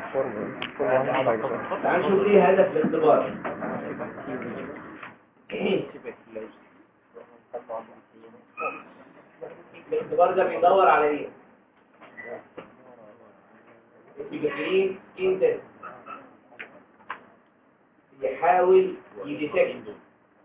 تعال نشوف ايه هدف الاختبار الاختبار ده بيدور على ايه البكتيرين انت يحاول يديتكت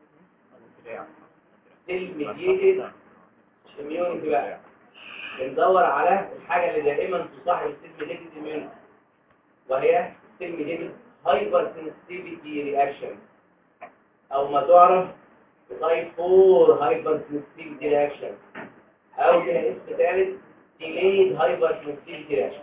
سيل ميديتد اميونيتي بقى بندور على الحاجه اللي دائما تصاحب السيل ميديتد اميونيتي وهي سيل ميديتد هايبر سنسيتيفيتي رياكشن او ما تعرف تايب 4 هايبر سنسيتيفيتي رياكشن او ليها اسم ثالث ديليد هايبر سنسيتيفيتي رياكشن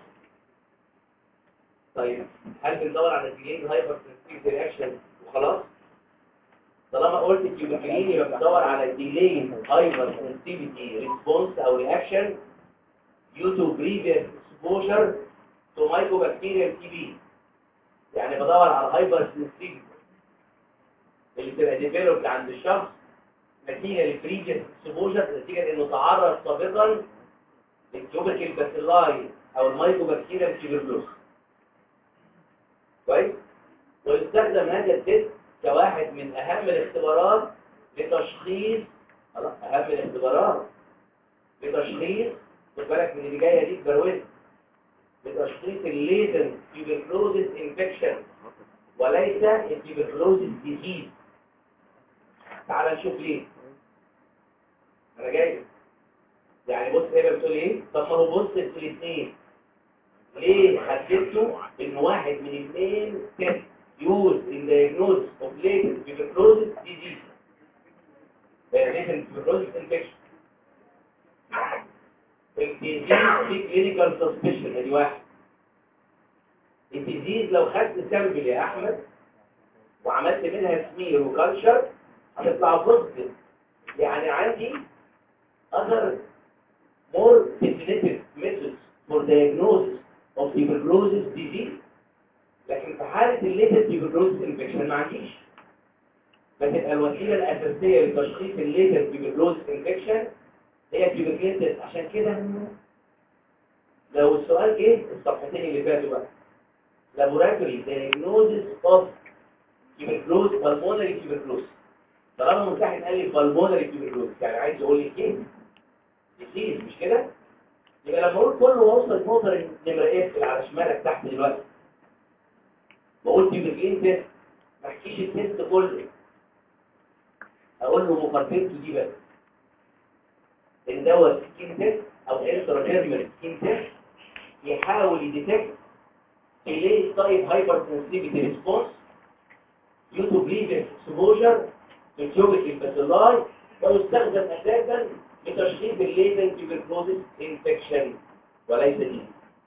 طيب هل بندور على ديليد هايبر سنسيتيفيتي رياكشن وخلاص طالما قلت الكيوبيكلين يبقى بدور على ديلي هايبر سنسيتيفيتي ريسبونس او رياكشن due to previous exposure to mycobacterial TB يعني بدور على هايبر سنسيتيفيتي اللي بتبقى ديفلوبد عند الشخص نتيجه للبريفيس اكسبوجر نتيجه لانه تعرض سابقا للكيوبيكال باسيلاي او المايكوبacterial تيبرلوس كويس ويستخدم هذا التست كواحد من اهم الاختبارات لتشخيص خلاص اهم الاختبارات لتشخيص خد بالك من اللي جايه دي بروز لتشخيص الليزن تيوبركلوزيس انفكشن وليس التيوبركلوزيس ديزيز تعال نشوف ليه انا جاي يعني بص هي بتقول ايه طب ما هو بص في الاثنين ليه حددته ان واحد من الاثنين تست used in diagnosis of latent tuberculosis disease latent tuberculosis infection الديزيز في clinical suspicion ادي واحد الديزيز لو خدت سامبل يا احمد وعملت منها سمير وكالشر هتطلع بوزيتيف يعني عندي other more definitive methods for diagnosis of tuberculosis disease لكن في حالة الليتد تيوبركلوزيس انفكشن ما عنديش فتبقى الوسيلة الأساسية لتشخيص الليتد تيوبركلوزيس انفكشن هي تيوبركلوزيس عشان كده لو السؤال جه الصفحتين اللي فاتوا بقى laboratory diagnosis of tuberculosis pulmonary tuberculosis طالما مساحة قال لي pulmonary tuberculosis يعني عايز يقول لي ايه؟ disease مش كده؟ يبقى لما اقول كله وصلت نقطة نمرة ايه اللي على شمالك تحت دلوقتي بقول تيوبركلين تيست ما احكيش التيست كله اقول له مقدمته دي بس ان دوت سكين تيست او انترا سكين تيست يحاول يديتكت ليه تايب هايبر سنسيتيفيتي ريسبونس due to previous exposure to tuberculosis bacilli ويستخدم اساسا لتشخيص الليتنت تيوبركلوزيس انفكشن وليس دي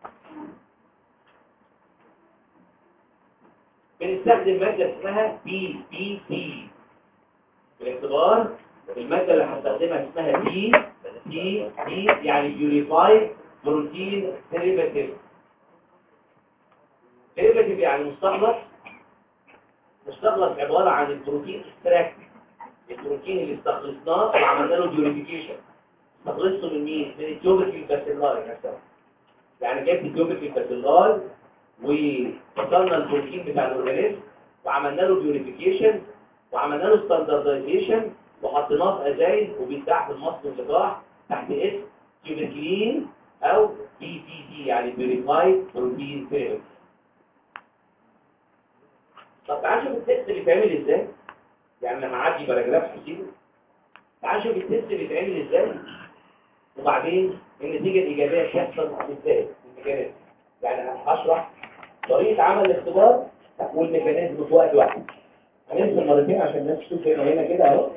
بنستخدم مادة اسمها بي بي تي في الاختبار المادة اللي هستخدمها اسمها بي بي تي يعني بيوريفايد بروتين ديريفاتيف ديريفاتيف يعني مستخلص مستخلص عبارة عن البروتين اكستراكت البروتين اللي استخلصناه وعملنا له بيوريفيكيشن استخلصته من مين؟ من التيوبركل باسيلاي نفسها يعني جبت التيوبركل باسيلاي وفصلنا البروتين بتاع الاورجانيزم وعملنا له بيوريفيكيشن وعملنا له ستاندردايزيشن وحطيناه في ازايز وبيتباع في المصل واللقاح تحت اسم تيوبركلين او بي تي تي يعني بيوريفايد بروتين ثيرابي طب تعال شوف التست بيتعمل ازاي يعني لما اعدي باراجراف حسيبه تعال شوف التست بيتعمل ازاي وبعدين النتيجه الايجابيه بتحصل ازاي الميكانيزم يعني هشرح طريقه عمل الاختبار والميكانيزم في وقت واحد هننزل مرتين عشان الناس تشوف هنا هنا كده اهو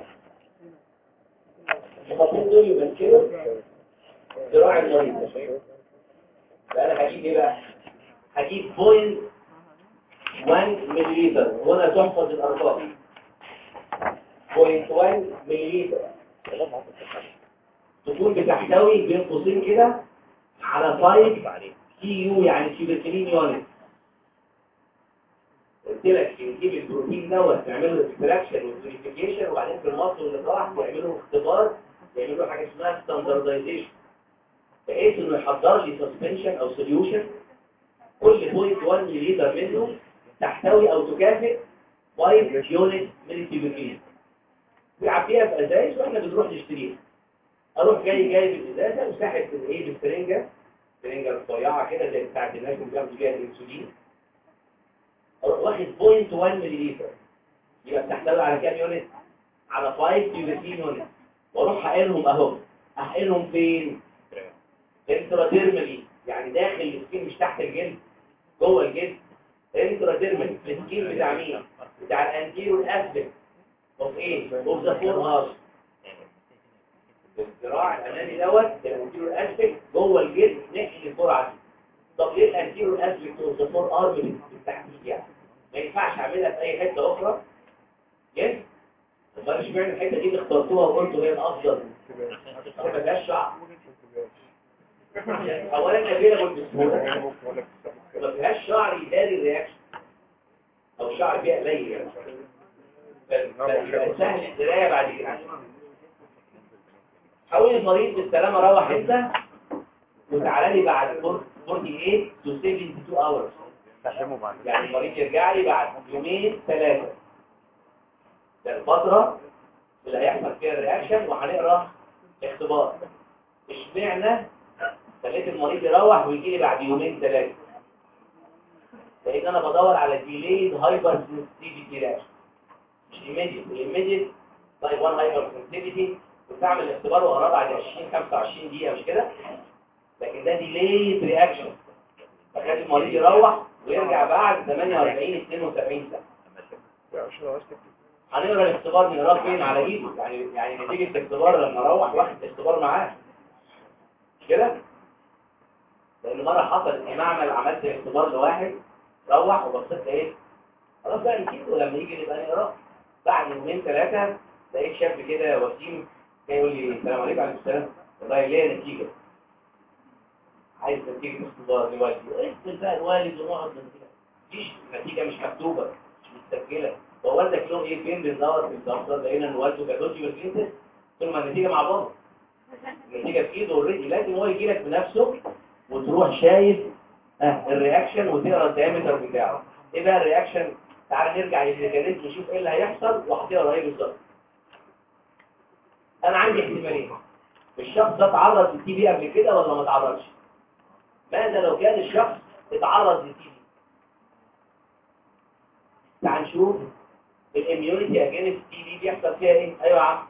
الخطين دول يمثلوا ذراع المريض لا انا هجيب ايه بقى هجيب بوينت 1 مليلتر هنا تحفظ الارقام بوينت 1 مليلتر تكون بتحتوي بين قوسين كده على 5 تي يو يعني تيوبركلين يونت قلت لك نجيب البروتين دوت نعمل له اكستراكشن وفيريفيكيشن وبعدين في المصل واللقاح يعملوا اختبار يعملوا حاجه اسمها ستاندردايزيشن بحيث انه يحضر لي سسبنشن او سوليوشن كل بوينت 1 مليلتر منه تحتوي او تكافئ 5 يونت من الكيبيكين بيعبيها في ازايز واحنا بنروح نشتريها اروح جاي جايب الازازه وساحب الايه بالسرنجه سرنجه رفيعه كده زي بتاعت الناس اللي بياخدوا فيها الانسولين اروح واخد بوينت 1 مليلتر يبقى بتحتوي على كام يونت على 5 كيبيكين يونت واروح حقنهم اهو احقنهم فين انتراديرمالي يعني داخل السكين مش تحت الجلد جوه الجلد انتراديرمالي في السكين بتاع مين بتاع الانتيرو اسبكت اوف ايه اوف ذا فور هارش الذراع الامامي دوت الانتيرو اسبكت جوه الجلد ناحيه الفرعه دي طب ليه الانتيرو اسبكت اوف ذا فور ارم بالتحديد يعني ما ينفعش اعملها في اي حته اخرى يس امال اشمعنى الحته دي اللي اخترتوها وقلتوا هي الافضل ما فيهاش شعر اولا افيلابل بسهوله ما فيهاش شعر يداري الرياكشن او شعر فيها قليل يعني فيبقى سهل الدرايه بعد كده حاول المريض بالسلامه روح انت وتعالى لي بعد 48 to 72 hours يعني المريض يرجع لي بعد يومين ثلاثه ده الفتره اللي هيحصل فيها الرياكشن وهنقرا اختبار اشمعنى خليت المريض يروح ويجي لي بعد يومين ثلاثه لان انا بدور على ديليد هايبر سنسيتيفيتي رياكشن مش ايميديت الايميديت تايب 1 هايبر سنسيتيفيتي بتعمل الاختبار وقراه بعد 20 25 دقيقه مش كده لكن ده ديليد رياكشن فخلي المريض يروح ويرجع بعد 48 72 ساعه هنقرا الاختبار نقراه فين على ايده يعني يعني نتيجه الاختبار لما اروح واخد الاختبار معاه مش كده لان مره حصل في معمل عملت اختبار لواحد روح وبصيت ايه خلاص بقى نسيته لما يجي نبقى نقراه بعد يومين ثلاثه لقيت شاب كده وسيم جاي يقول لي السلام عليكم وعليكم السلام والله ليه نتيجه عايز نتيجه اختبار دلوقتي اقفل بقى الوالد ونقعد نتيجه مفيش نتيجه مش مكتوبه مش متسجله هو والدك له ايه فين بندور في الدفتر لقينا ان والده كاتوجي والكلينتس قلت له ما النتيجه مع بعض النتيجه في ايده اوريدي لازم هو يجي لك بنفسه وتروح شايف اه الرياكشن وتقرا الدايمتر بتاعه ايه بقى الرياكشن تعال نرجع للميكانيزم نشوف ايه اللي هيحصل وهتقرا ايه بالظبط انا عندي احتمالين الشخص ده اتعرض للتي بي قبل كده ولا ما اتعرضش ماذا لو كان الشخص اتعرض للتي بي تعال نشوف الاميونيتي اجينست تي بي بيحصل فيها ايه ايوه يا عم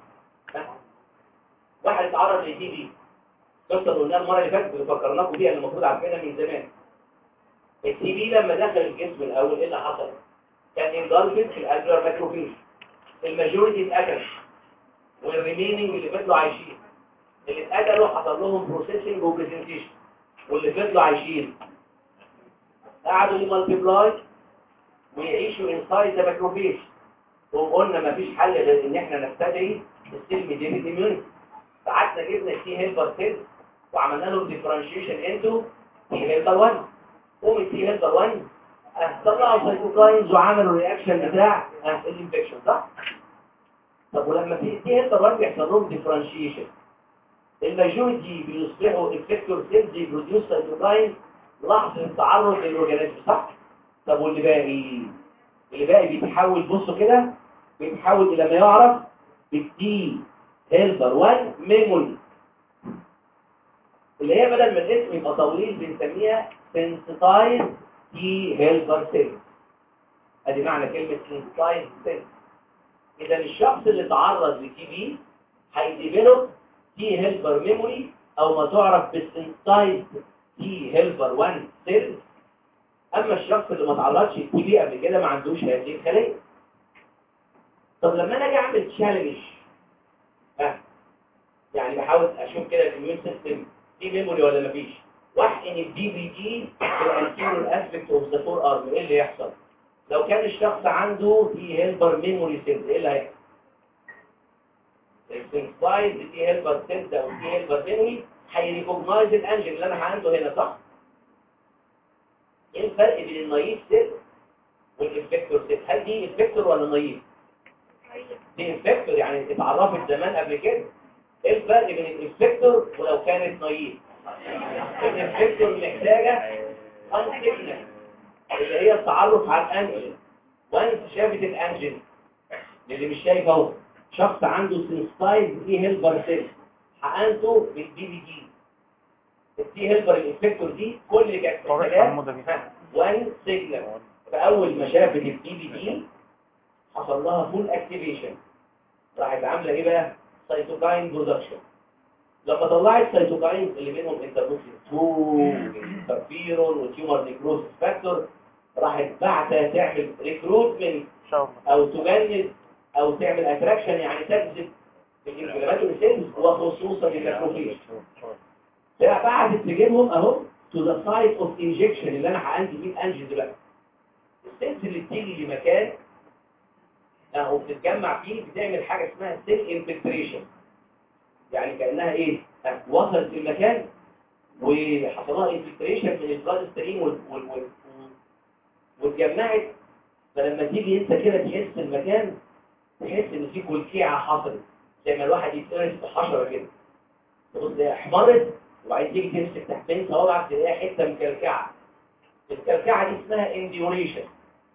واحد اتعرض للتي بي قصه قلناها المره اللي فاتت اللي فكرناكم بيها اللي المفروض عارفينها من زمان التي بي لما دخل الجسم الاول ايه اللي حصل كان انجلفت في الالفيولار ماكروفيج الماجوريتي اتقتل والريميننج اللي فضلوا عايشين اللي اتقتلوا حصل لهم بروسيسنج وبرزنتيشن واللي فضلوا عايشين قعدوا يمالتيبلاي ويعيشوا انسايد ذا ماكروفيج وقلنا مفيش حل غير ان احنا نستدعي السيل ميديتد اميونيتي فقعدنا جبنا التي هيلبر سيل وعملنا له ديفرنشيشن انتو تي هيلبر 1 قوم التي هيلبر 1 طلعوا سايتوكاينز وعملوا رياكشن بتاع الانفكشن صح؟ طب ولما في تي هيلبر 1 بيحصل لهم ديفرنشيشن الماجوريتي بيصبحوا افكتور سيلز يبروديوس سايتوكاين لحظه التعرض للاورجانيزم صح؟ طب واللي باقي اللي باقي بيتحول بصوا كده بيتحول الى ما يعرف بالتي هيلبر 1 ميموري اللي هي بدل ما الاسم يبقى طويل بنسميها سنسيتايز تي هيلبر سيل ادي معنى كلمه سنسيتايز سيل اذا الشخص اللي تعرض لتي بي هيديفلوب تي هيلبر ميموري او ما تعرف بالسنسيتايز تي هيلبر 1 سيل اما الشخص اللي ما تعرضش للتي بي قبل كده ما عندوش هذه الخليه طب لما انا اجي اعمل تشالنج ها يعني بحاول اشوف كده الاميون سيستم في ميموري ولا مفيش واحقن الدي بي تي في الانتيريور اسبكت اوف ذا فور ارم ايه اللي يحصل لو كان الشخص عنده تي هيلبر ميموري سيلز ايه اللي هيحصل السنسايز تي هيلبر سيلز او تي هيلبر ميموري هيريكوجنايز الانجن اللي انا عنده هنا صح ايه الفرق بين النايف سيل والانفكتور سيل هل دي انفكتور ولا نايف دي انفكتور يعني اتعرفت زمان قبل كده ايه الفرق بين الانفكتور ولو كانت نايف الانفكتور محتاجه انسيكنس التعرف على الانجين وانت شافت الانجين اللي مش شايف اهو شخص عنده سنسايز تي هيلبر سيل حقنته بالبي بي دي التي هيلبر الانفكتور دي كل اللي كانت محتاجاه وان سيجنال فاول ما شافت البي بي دي حصل لها فول اكتيفيشن راحت عامله ايه بقى سيتوكاين برودكشن لما طلعت سيتوكاين اللي منهم انترلوكين 2 انترفيرون وتيومر نيكروسيس فاكتور راحت بعتها تعمل ريكروتمنت او تجند او تعمل اتراكشن يعني تجذب الانفلاماتوري سيلز وخصوصا الماكروفيج بعتت تجيبهم اهو تو ذا سايت اوف انجكشن اللي انا حقنت فيه الانجل دلوقتي السيلز اللي بتيجي لمكان اهو بتتجمع فيه بتعمل حاجه اسمها سيل انفلتريشن يعني كانها ايه وصلت المكان وحصل لها انفلتريشن من البلاد ستريم وال وال وال واتجمعت فلما تيجي انت كده تحس المكان تحس ان في كلكيعه حصلت زي ما الواحد يتقرص بحشره كده تبص تلاقيها احمرت وبعدين تيجي تمسك تحتين صوابعك تلاقيها حته مكلكعه الكلكعه دي اسمها انديوريشن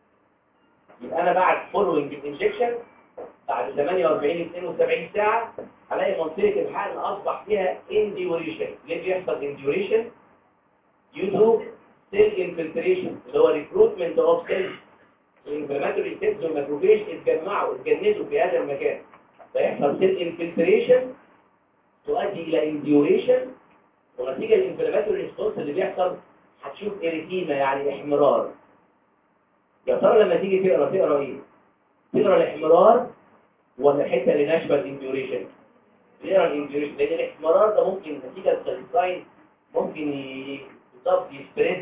يبقى انا بعد فولوينج الانجكشن بعد 48 72 ساعه هلاقي منطقه الحقن اصبح فيها انديوريشن ليه بيحصل انديوريشن due to cell infiltration اللي هو recruitment of cells الانفلاماتوري سيلز والماكروفيج اتجمعوا اتجندوا في هذا المكان فيحصل سيل انفلتريشن تؤدي الى انديوريشن ونتيجه الانفلاماتوري ريسبونس اللي بيحصل هتشوف اريتيما يعني احمرار يا ترى لما تيجي تقرا تقرا ايه تقرا الاحمرار ولا الحته اللي ناشفه الانديوريشن تقرا الانديوريشن لان الاحمرار ده ممكن نتيجه الساين ممكن يضاف يسبريد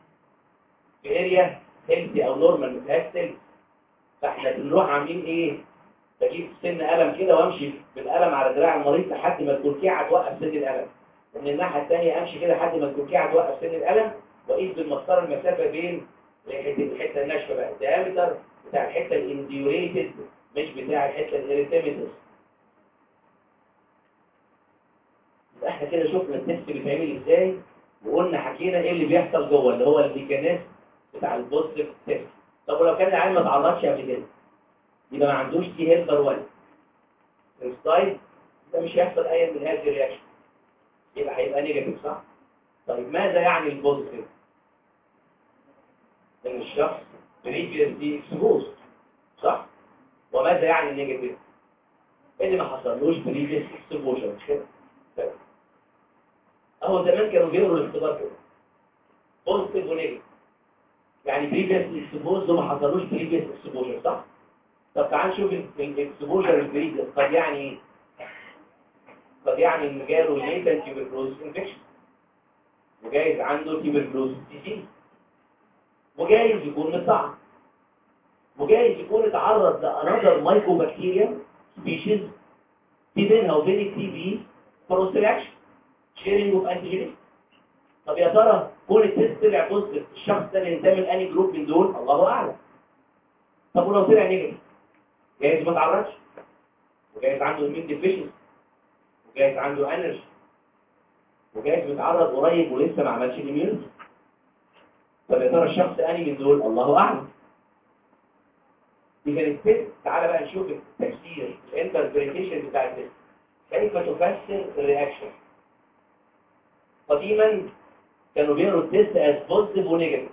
في اريا هيلثي او نورمال ما فيهاش سيل فاحنا بنروح عاملين ايه بجيب سن قلم كده وامشي بالقلم على دراع المريض لحد ما الكلكيعه توقف سن القلم ومن الناحيه الثانيه امشي كده لحد ما الكلكيعه توقف سن القلم واقيس بالمسطره المسافه بين الحته الحته الناشفه بقى الديامتر بتاع الحته الانديوريتد مش بتاع الحته الاريتيميتس يبقى احنا كده شفنا التست بيتعمل ازاي وقلنا حكينا ايه اللي بيحصل جوه اللي هو الميكانيزم بتاع البوزيتيف تيست طب ولو كان العيان ما اتعرضش قبل كده يبقى ما عندوش تي هيلبر 1 الستايل ده مش هيحصل اي من هذه الرياكشن يبقى هيبقى نيجاتيف صح طيب ماذا يعني البوزيتيف ان الشخص بريفيسلي اكسبوزد صح وماذا يعني النيجاتيف اللي ما حصلوش بريفيس اكسبوجر مش كده طيب. اهو زمان كانوا بيقروا الاختبار كده بوزيتيف ونيجاتيف يعني بريفيس اكسبوزد وما حصلوش بريفيس اكسبوجر صح طب تعال نشوف الاكسبوجر البريفيس قد يعني ايه قد يعني ان جاله ليتنت تيوبركلوز انفكشن وجايز عنده تيوبركلوز ديزيز وجايز يكون مصعب وجايز يكون اتعرض لانذر مايكوبكتيريا سبيشيز في بينها وبين التي بي كروس رياكشن شيرنج اوف انتيجين طب يا ترى كون التست طلع بوزيتيف الشخص ده بينتمي لاني جروب من دول الله اعلم طب ولو طلع نيجاتيف جايز ما اتعرضش وجايز عنده امين ديفيشنسي وجايز عنده انرجي وجايز متعرض قريب ولسه ما عملش الاميونيتي طب يا ترى الشخص انهي من دول الله اعلم دي كانت التست تعالى بقى نشوف التفسير الانتربريتيشن بتاع التست كيف تفسر الرياكشن قديما كانوا بيقروا التست از بوزيتيف ونيجاتيف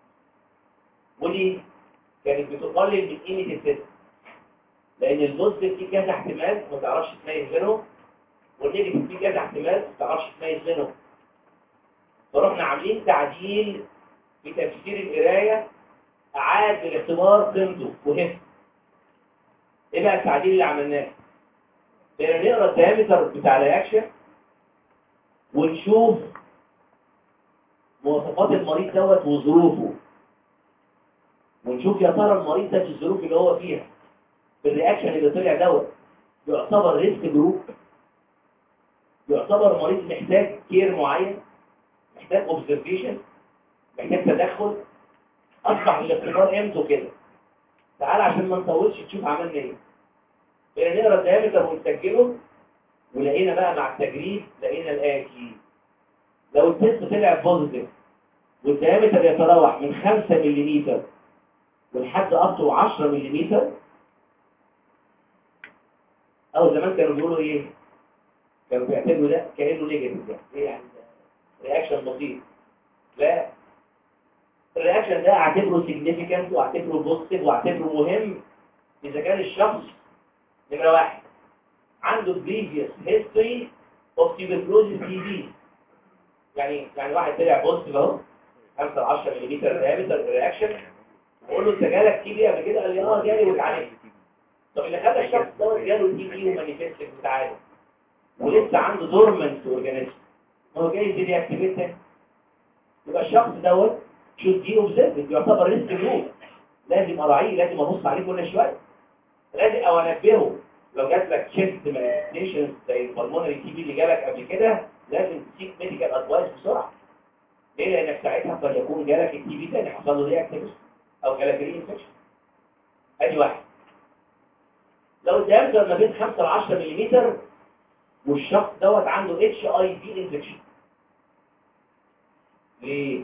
ودي كانت بتقلل من قيمه التست لان البوزيتيف فيه كذا احتمال ما تعرفش تميز بينهم والنيجاتيف فيه كذا احتمال ما تعرفش تميز بينهم فرحنا عاملين تعديل في تفسير القرايه اعاد الاختبار قيمته وهمته ايه بقى التعديل اللي عملناه بقينا نقرا الديامتر بتاع الرياكشن ونشوف مواصفات المريض دوت وظروفه ونشوف يا ترى المريض ده في الظروف اللي هو فيها بالرياكشن اللي طلع دوت يعتبر ريسك جروب يعتبر مريض محتاج كير معين محتاج اوبزرفيشن محتاج تدخل اصبح الاختبار قيمته كده تعال عشان ما نطولش تشوف عملنا ايه بقينا نقرا الديامتر ونسجله ولقينا بقى مع التجريب لقينا الاتي لو التست طلع بوزيتيف والديامتر يتراوح من 5 ملم والحد اب 10 ملم او زمان كانوا بيقولوا ايه كانوا بيعتبروا ده كانه نيجاتيف يعني ايه يعني رياكشن بسيط لا الرياكشن ده اعتبره سيجنيفيكانت واعتبره بوزيتيف واعتبره مهم اذا كان الشخص نمره واحد عنده بريفيوس هيستوري اوف تيبركلوزيس تي بي يعني يعني واحد طلع بوزيتيف اهو 5 10 ملم دايمتر رياكشن بقول له انت جالك تي بي قبل كده قال لي اه جالي واتعالج طب اللي خلى الشخص دوت جاله تي بي ومانيفيست بتاعه ولسه عنده دورمنت اورجانيزم ما هو جاي يبتدي يكتيفيت تاني يبقى الشخص دوت شوت دي اوبزرفد يعتبر ريسك جروب لازم اراعيه لازم ابص عليه كل شويه لازم او انبهه لو جات لك شيفت مانيفستيشنز زي البلمونري تي بي اللي جالك قبل كده لازم تسيك ميديكال ادفايس بسرعه ليه لانك ساعتها قد يكون جالك التي بي تاني حصل له ري اكتيفيشن او جالك ري انفكشن ادي واحد لو الديامتر ما بين 5 ل 10 ملم والشخص دوت عنده اتش اي في انفكشن ليه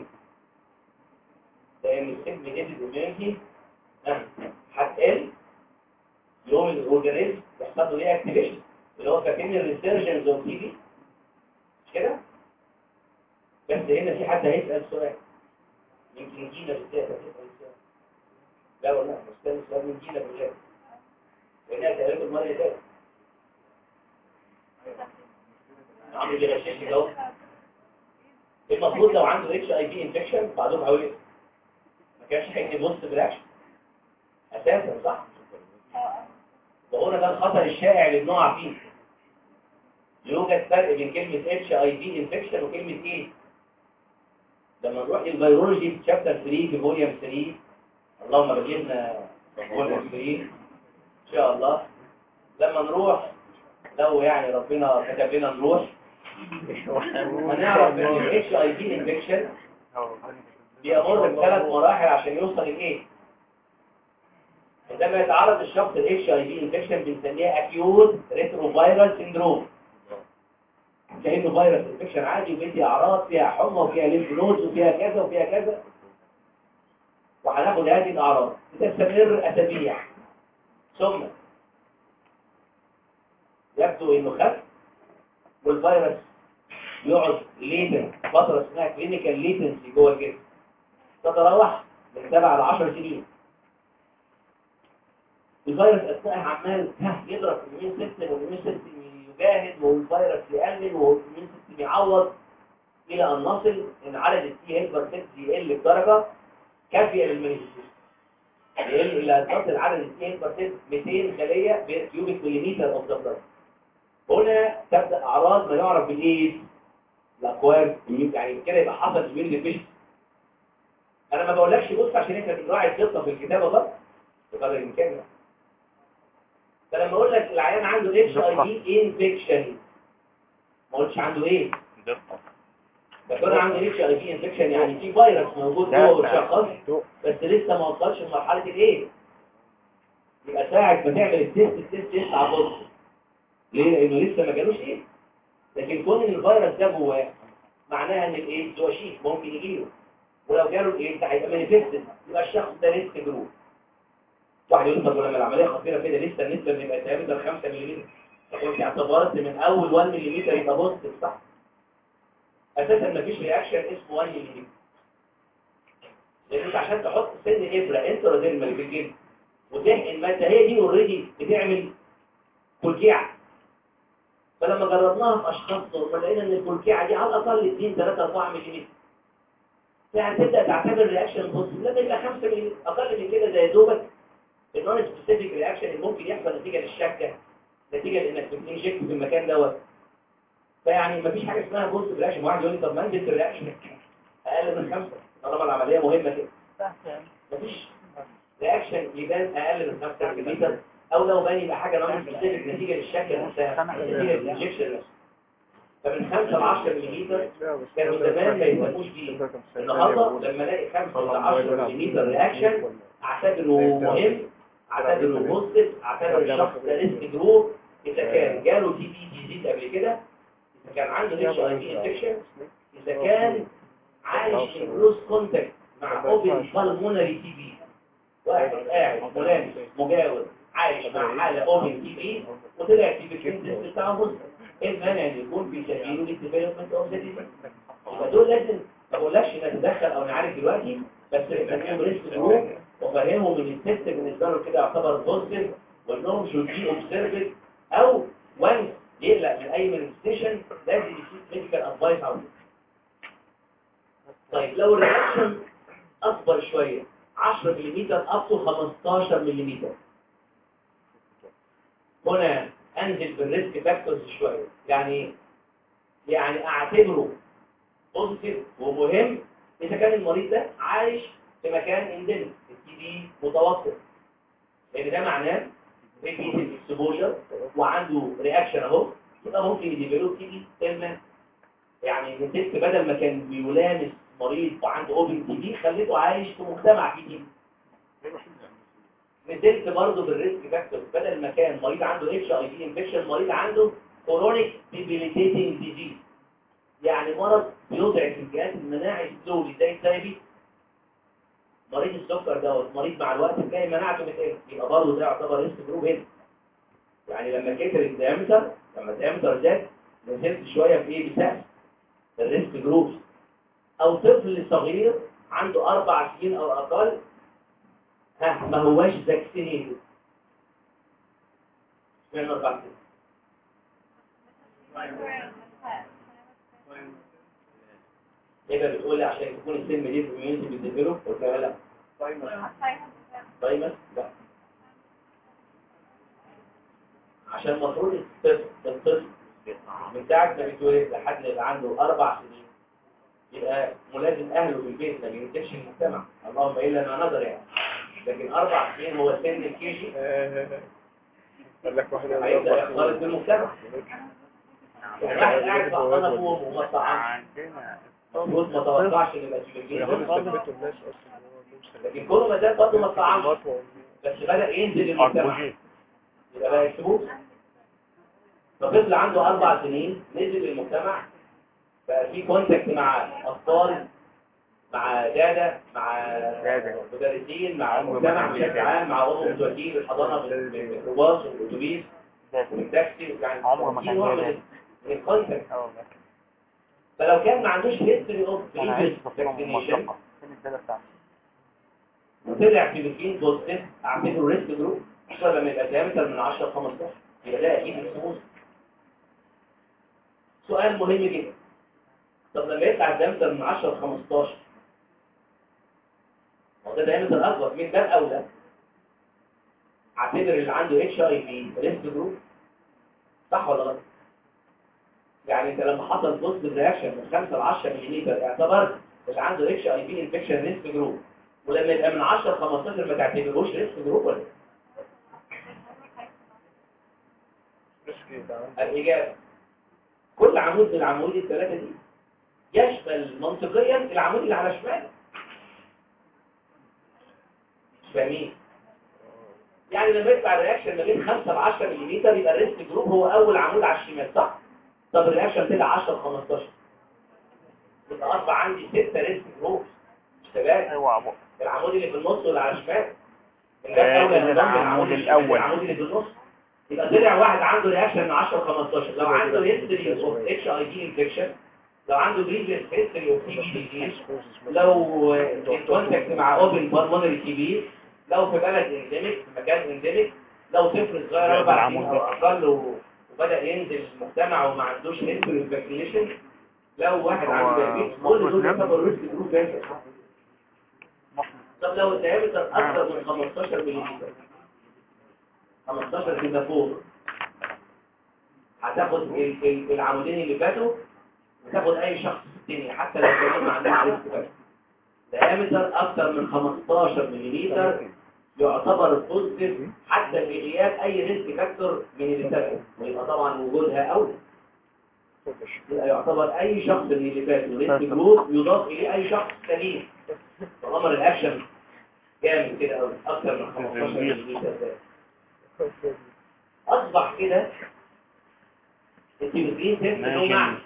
لان السيجم نيتد اميونيتي هتقل يوم الاورجانيزم يحصل له ري اكتيفيشن اللي هو فاكرين الريسيرجنز اوف تي بي مش كده بس هنا في حد هيسال سؤال يمكن جينا بالذات هتسال سؤال لا والله مستني سؤال من جينا بالذات لانها تقريبا المره اللي فاتت عمرو بيغششني اهو المفروض لو عنده اتش اي في انفكشن بعدهم حوالي ما كانش هيدي بوست براكشن اساسا صح وهنا ده الخطر الشائع اللي بنقع فيه يوجد فرق بين كلمة اتش اي في انفكشن وكلمة ايه لما نروح للفيرولوجي في شابتر 3 في فوليوم 3 اللهم بجيبنا فوليوم 3 ان شاء الله لما نروح لو يعني ربنا كتب لنا نروح هنعرف ان الاتش اي في انفكشن بيمر بثلاث مراحل عشان يوصل لايه عندما يتعرض الشخص للاتش اي في انفكشن بنسميها اكيوت ريتروفيرال سيندروم كانه فيروس انفكشن عادي وبيدي اعراض فيها حمى وفيها ليمف نودز وفيها كذا وفيها كذا وهناخد هذه الاعراض بتستمر اسابيع ثم يبدو انه خف والفيروس يقعد ليتن فتره اسمها كلينيكال ليتنسي جوه الجسم تتراوح من 7 ل 10 سنين الفيروس اثناء عمال يضرب في المين سيستم والمين سيستم يجاهد والفيروس يقلل والمين سيستم يعوض الى ان نصل ان عدد التي هيلبر سيلز يقل بدرجه كافيه للمانيفستيشن يقل الى ان تصل عدد التي هيلبر سيلز 200 خليه بكيوبيك مليمتر اوف ذا بلاد هنا تبدا اعراض ما يعرف بالايد الاكواب يعني كده يبقى حصل زميل ديفيشن انا ما بقولكش بص عشان انت تراعي الدقه في الكتابه بس بقدر الامكان فلما اقول لك العيان عنده اتش اي في انفكشن ما قلتش عنده ايه دقة بس انا عندي اتش اي في انفكشن يعني في فيروس موجود جوه والشخص بس لسه ما وصلش لمرحله الايه يبقى ساعه ما تعمل التيست التيست يطلع بوزيتيف ليه لانه لسه ما جالوش ايه لكن كون ان الفيروس ده جواه معناها ان الايه دوشيك ممكن يجيله ولو جاله الايه ده هيبقى مانيفستد يبقى الشخص ده ريسك جروب واحد يقول طب لما العمليه خطيره كده لسه النسبه بيبقى تقريبا 5 ملم طب انت اعتبرت من اول 1 ملم يبقى بوزيتيف صح اساسا مفيش رياكشن اسمه 1 ملم لان انت عشان تحط سن ابره انتراديرمال في الجلد وتحقن ماده هي دي اوريدي بتعمل كلكيعه فلما جربناها في اشخاص فلقينا ان الكلكيعه دي على الاقل 2 3 4 ملم يعني تبدا تعتبر رياكشن بوزيتيف لما يبقى 5 ملم اقل من كده زي دوبك النون سبيسيفيك رياكشن اللي ممكن يحصل نتيجه للشكه نتيجه لانك بتنجكت في المكان دوت فيعني مفيش حاجه اسمها بوزيتيف رياكشن واحد يقول لي طب ما انزل الرياكشن اقل من خمسه طالما العمليه مهمه كده مفيش رياكشن يبان اقل من 5 ملم او لو بان يبقى حاجه نون سبيسيفيك نتيجه للشكه نفسها نتيجه للانجكشن نفسه فمن 5 ل 10 ملم كانوا زمان ما يسموش بيه النهارده لما الاقي 5 ل 10 ملم رياكشن اعتبره مهم اعتبره بوزيتيف اعتبر الشخص ده ريسك جروب اذا كان جاله تي بي ديزيز قبل كده اذا كان عنده اتش اي في انفكشن اذا كان عايش في كلوز كونتاكت مع اوبن بالمونري تي بي واحد قاعد ملامس مجاور عايش مع حالة اوبن تي بي وطلع تي بي كريم بتاعه بوزيتيف ايه المانع ان يكون في سبيله للديفلوبمنت اوف ذا ديزيز يبقى دول لازم ما بقولكش نتدخل او نعالج دلوقتي بس نفهمهم ريسك جروب وفهمهم ان التست بالنسبه له كده يعتبر بوزيتيف وانهم شود بي اوبسيرفد او وانس يقلق من اي مانيفستيشن لازم يشوف ميديكال ادفايس او طيب لو الرياكشن اكبر شويه 10 ملم اب تو 15 ملم هنا انزل بالريسك فاكتورز شويه يعني يعني اعتبره بوزيتيف ومهم اذا كان المريض ده عايش في مكان اندمج التي بي متوسط لان ده معناه ريبيتد اكسبوجر وعنده رياكشن اهو يبقى ممكن يديفلوب تي بي اما يعني نسيت بدل ما كان بيلامس مريض وعنده اوبن تي بي خليته عايش في مجتمع فيه تي بي نزلت برضه بالريسك فاكتور بدل ما كان مريض عنده اتش اي في انفكشن مريض عنده كرونيك ديبيليتيتنج ديزيز يعني مرض بيضعف الجهاز المناعي سلولي زي الدايبيتس مريض السكر دوت مريض مع الوقت تلاقي مناعته بتقل يبقى برضه ده يعتبر ريسك جروب هنا يعني لما كتر الديامتر لما الديامتر زاد نزلت شويه في ايه بسقف الريسك جروب او طفل صغير عنده اربع سنين او اقل ها ما هواش فاكسينيتد اشمعنى اربع سنين يبقى بتقول لي عشان تكون السن دي في الكوميونتي بتديله قلت لها لا طيب لا عشان المفروض الطفل الطفل من ساعة ما بيتولد لحد ما يبقى عنده أربع سنين يبقى ملازم أهله في البيت ما بينتجش المجتمع اللهم إلا ما نظر يعني لكن أربع سنين هو سن الكيجي قال لك واحد هيبدأ يختلط بالمجتمع واحد قاعد في حضانة فوق وما طعمش المفروض ما توقعش ان يبقى في الجيل ياخد ثبتوا الناس اصلا لكن كل ما زاد برضه ما طعمش بس بدأ ينزل المجتمع يبقى بقى يكتبوه فطفل عنده أربع سنين نزل المجتمع بقى في كونتاكت مع أطفال مع دادة مع مدرسين مع المجتمع بشكل عام مع أمه متوكيل الحضانة بالميكروباص والأتوبيس والتاكسي يعني عمره ما في كان نوع جاي من من الكونتاكت اه فلو كان ما عندوش هيستوري اوف انا عايز بريفيس تصميم فاكسينيشن مشقة فين الداتا بتاعتي وطلع في بكين بوزيتيف اعمله ريسك جروب عشان لما يبقى دايمتر من 10 ل 15 يبقى ده اكيد السموز سؤال مهم جدا طب لما يطلع الدايمتر من 10 ل 15 هو ده دايمتر اكبر من ده الاولى اعتبر اللي عنده اتش اي في ريسك جروب صح ولا غلط؟ يعني انت لما حصل بوست رياكشن من 5 ل 10 ملم اعتبرت اللي عنده اتش اي في انفكشن ريسك جروب ولما يبقى من 10 ل 15 ما تعتبروش ريسك جروب ولا إيه؟ الإجابة كل عمود من العمود الثلاثة دي يشمل منطقيا العمود اللي على شمال مش فاهمين يعني لما يطلع الرياكشن ما بين 5 ل 10 ملم يبقى الريسك جروب هو أول عمود على الشمال صح؟ طب الرياكشن طلع 10 ل 15 يبقى أصبح عندي 6 ريسك جروب مش تبقى ايوه ابو العمود اللي في النص واللي على الشمال آه، أولى إذا نظام العمود العمود الأول. العمود اللي في النص يبقى طلع واحد عنده رياكشن من 10 ل 15 لو عنده هيستوري اوف اتش اي في انفكشن لو عنده بريفيس هيستوري اوف تي بي ديزيز لو الكونتاكت مع اوبن بالمونري تي بي لو في بلد انديميك في مكان انديميك لو طفل صغير اربع سنين او اقل و- وبدا ينزل المجتمع وما عندوش هيستوري فاكسينيشن لو واحد عنده هو دايابيتس كل دول مسلم؟ يعتبروا ريسك جروب جامد محمد طب لو الدايمتر اكثر من 15 ملم 15 كده فوق هتاخد ال- ال- العمودين اللي فاتوا وتاخد اي شخص في الدنيا حتى لو كان ما عندوش ريسك فاكتور دايمتر اكثر من 15 ملم يعتبر بوزيتيف حتى في غياب اي ريسك فاكتور من اللي سبقه ويبقى طبعا وجودها اولى يبقى يعتبر اي شخص من اللي فاتوا ريسك جروب يضاف اليه اي شخص سليم طالما الاكشن جامد كده قوي اكثر من 15 ملم اصبح كده التيوزين تنسى له ماشي. معنى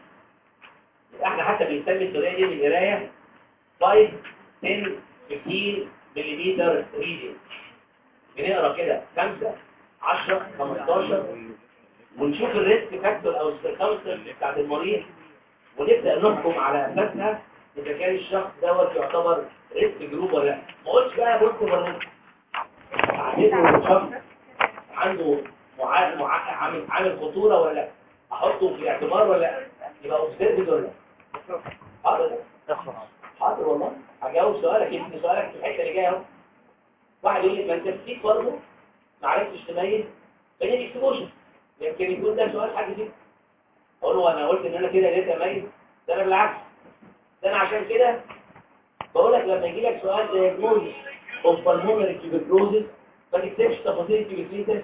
يبقى احنا حتى بنسمي الطريقه دي من القرايه 5 10 15 مليمتر ريدنج بنقرا كده 5 10 15 ونشوف الريسك فاكتور او السيركمستنس بتاعت المريض ونبدا نحكم على اساسها اذا كان الشخص دوت يعتبر ريسك جروب ولا لا ما قلتش بقى بص ولا عايزه شخص عنده معا... معا... عامل عامل خطوره ولا لا احطه في الاعتبار ولا لا يبقى اوبسيرفد ولا لا حاضر اخلص حاضر والله هجاوب سؤالك يمكن سؤالك في الحته اللي جايه اهو واحد يقول لي ما انت فيك برضه ما عرفتش تميز بين الاكسبوجر يمكن يكون ده سؤال حاجه كده اقول له انا قلت ان انا كده لقيت اميز ده انا بالعكس ده انا عشان كده بقول لك لما يجي لك سؤال دايجنوزس اوف بالمونري تيوبركلوزس ما تكتبش تفاصيل التيوبركلوزس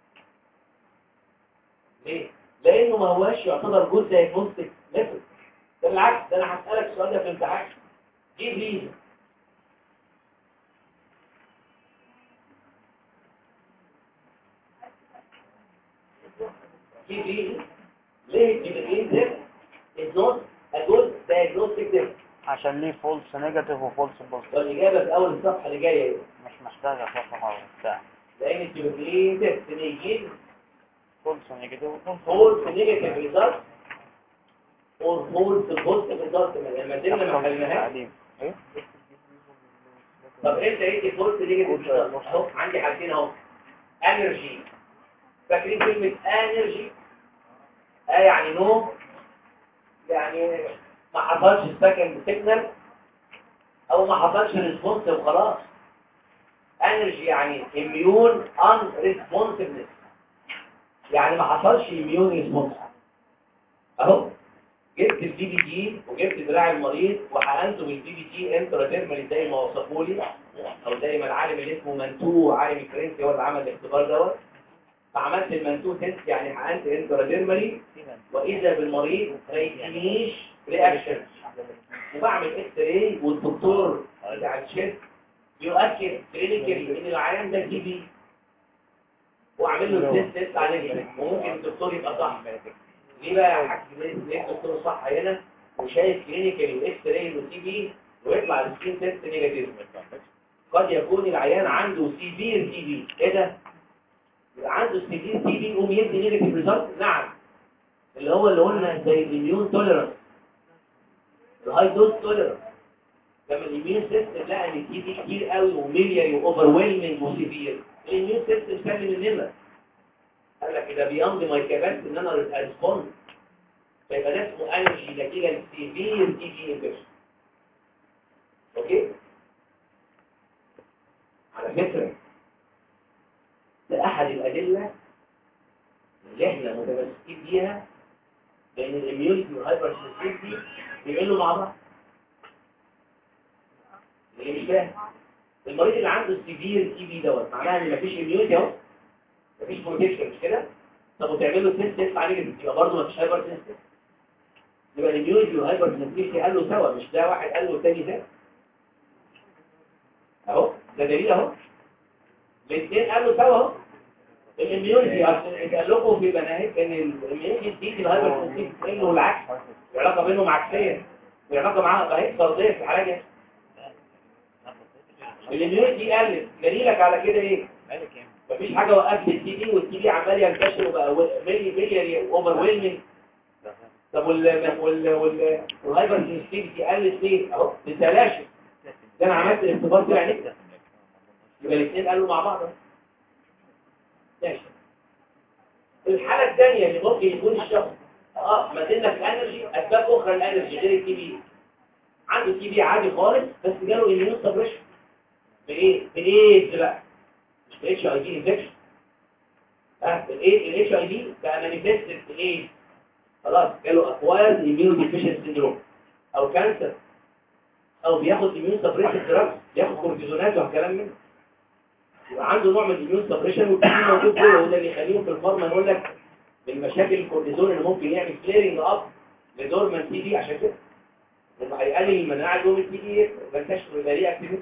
ليه؟ لانه ما هواش يعتبر جزء دايجنوستيك ميثود ده بالعكس ده انا هسالك السؤال ده في الامتحان جيب لي جيب لي ليه التيوبركلوزس ده is not a good diagnostic test عشان ليه فولس نيجاتيف وفولس بوزيتيف والإجابة في أول الصفحة اللي جاية دي. مش محتاجة صفحة بتاع لأن التيوبركلين تيست بيجيب فولس نيجاتيف وفولس false negative result or false positive result لما دلنا ما خليناهاش تعليم ايه طب انت ايه false negative result اهو عندي حالتين اهو energy فاكرين كلمة energy اه يعني نو يعني ما حصلش سكند سيجنال او ما حصلش ريسبونس وخلاص energy يعني immune unresponsiveness يعني ما حصلش immune response اهو جبت البي بي تي وجبت دراع المريض وحقنته بالبي بي تي انتراتيرمالي زي ما وصفوا لي او زي ما العالم اللي اسمه منتو عالم الفرنسي هو اللي عمل الاختبار دوت فعملت المنتو تيست يعني حقنت انتراتيرمالي واذا بالمريض ما يجينيش رياكشن وبعمل اكس راي والدكتور بتاع الشيست يؤكد كلينيكالي ان العيان ده تي بي واعمل له تيست تيست عليه وممكن الدكتور يبقى صح ليه بقى يا حاج ليه ليه الدكتور صح هنا وشايف كلينيكالي واكس راي وتي بي ويطلع السكين تيست نيجاتيف قد يكون العيان عنده سيفير تي بي ايه ده يبقى عنده سيفير تي بي يقوم يدي نيجاتيف ريزلت نعم اللي هو اللي قلنا زي الاميون توليرانس الهاي دوز توليرانس لما الاميون سيستم لقى ان التي بي كتير قوي وملياري واوفر ويلمنج وسيفير الاميون سيستم سلم النمره قال لك ده بيمضي ماي كاباسيتي ان انا ريسبوند فيبقى ده اسمه انرجي نتيجه للسيفير تي بي انفكشن اوكي على فكره ده احد الادله اللي احنا متمسكين بيها لان الاميونيتي والهايبر سنسيتيفيتي بيعملوا مع بعض اللي مش فاهم المريض اللي عنده سيفير تي بي دوت معناها ان مفيش اميونيتي اهو مفيش بروتكشن مش كده طب وتعمل له تيست تيست عليه يبقى برضه مفيش هايبر سنسيتيف يبقى الاميونيتي والهايبر سنسيتيفيتي قال له سوا مش ده واحد قال له الثاني ده اهو ده دليل اهو الاثنين قالوا سوا اهو الاميونيتي اصل قال لكم في مناهج ان الاميونيتي بتيجي الهايبر سنسيتيف انه العكس العلاقه بينهم عكسيه والعلاقه معاها بقى فرديه في الحاجه الاميونيتي قلت دليلك على كده ايه مفيش حاجه وقفت التي بي والتي بي عمال ينتشر وبقى ملي ملي اوفر ويلمنج طب وال وال وال والهايبر سنسيتيفيتي قلت ليه اهو بتلاشى ده انا عملت الاختبار طلع نكته يبقى الاثنين قالوا مع بعض ماشي الحالة الثانية اللي ممكن يكون الشخص اه ما زلنا في الانرجي اسباب اخرى الانرجي غير التي بي عنده تي بي عادي خالص بس جاله اميون سبريشن بايه بالايدز بقى مش بالاتش اي بي انفكشن اه الاتش اي بي بقى مانيفيستد بالايدز خلاص جاله اكوايرد اميون ديفيشن سيندروم او كانسر او بياخد اميون سبريشن دراجز بياخد كورتيزونات وكلام من يبقى عنده نوع من الاميون سبريشن والتي موجود جوه وده اللي يخليهم في الفارما يقول لك من مشاكل الكورتيزون اللي ممكن يعمل كليرنج اب لدورمان تي بي عشان كده لما هيقلل المناعه جوه التي بي ما ينفعش يبقى ليه اكتيفيتي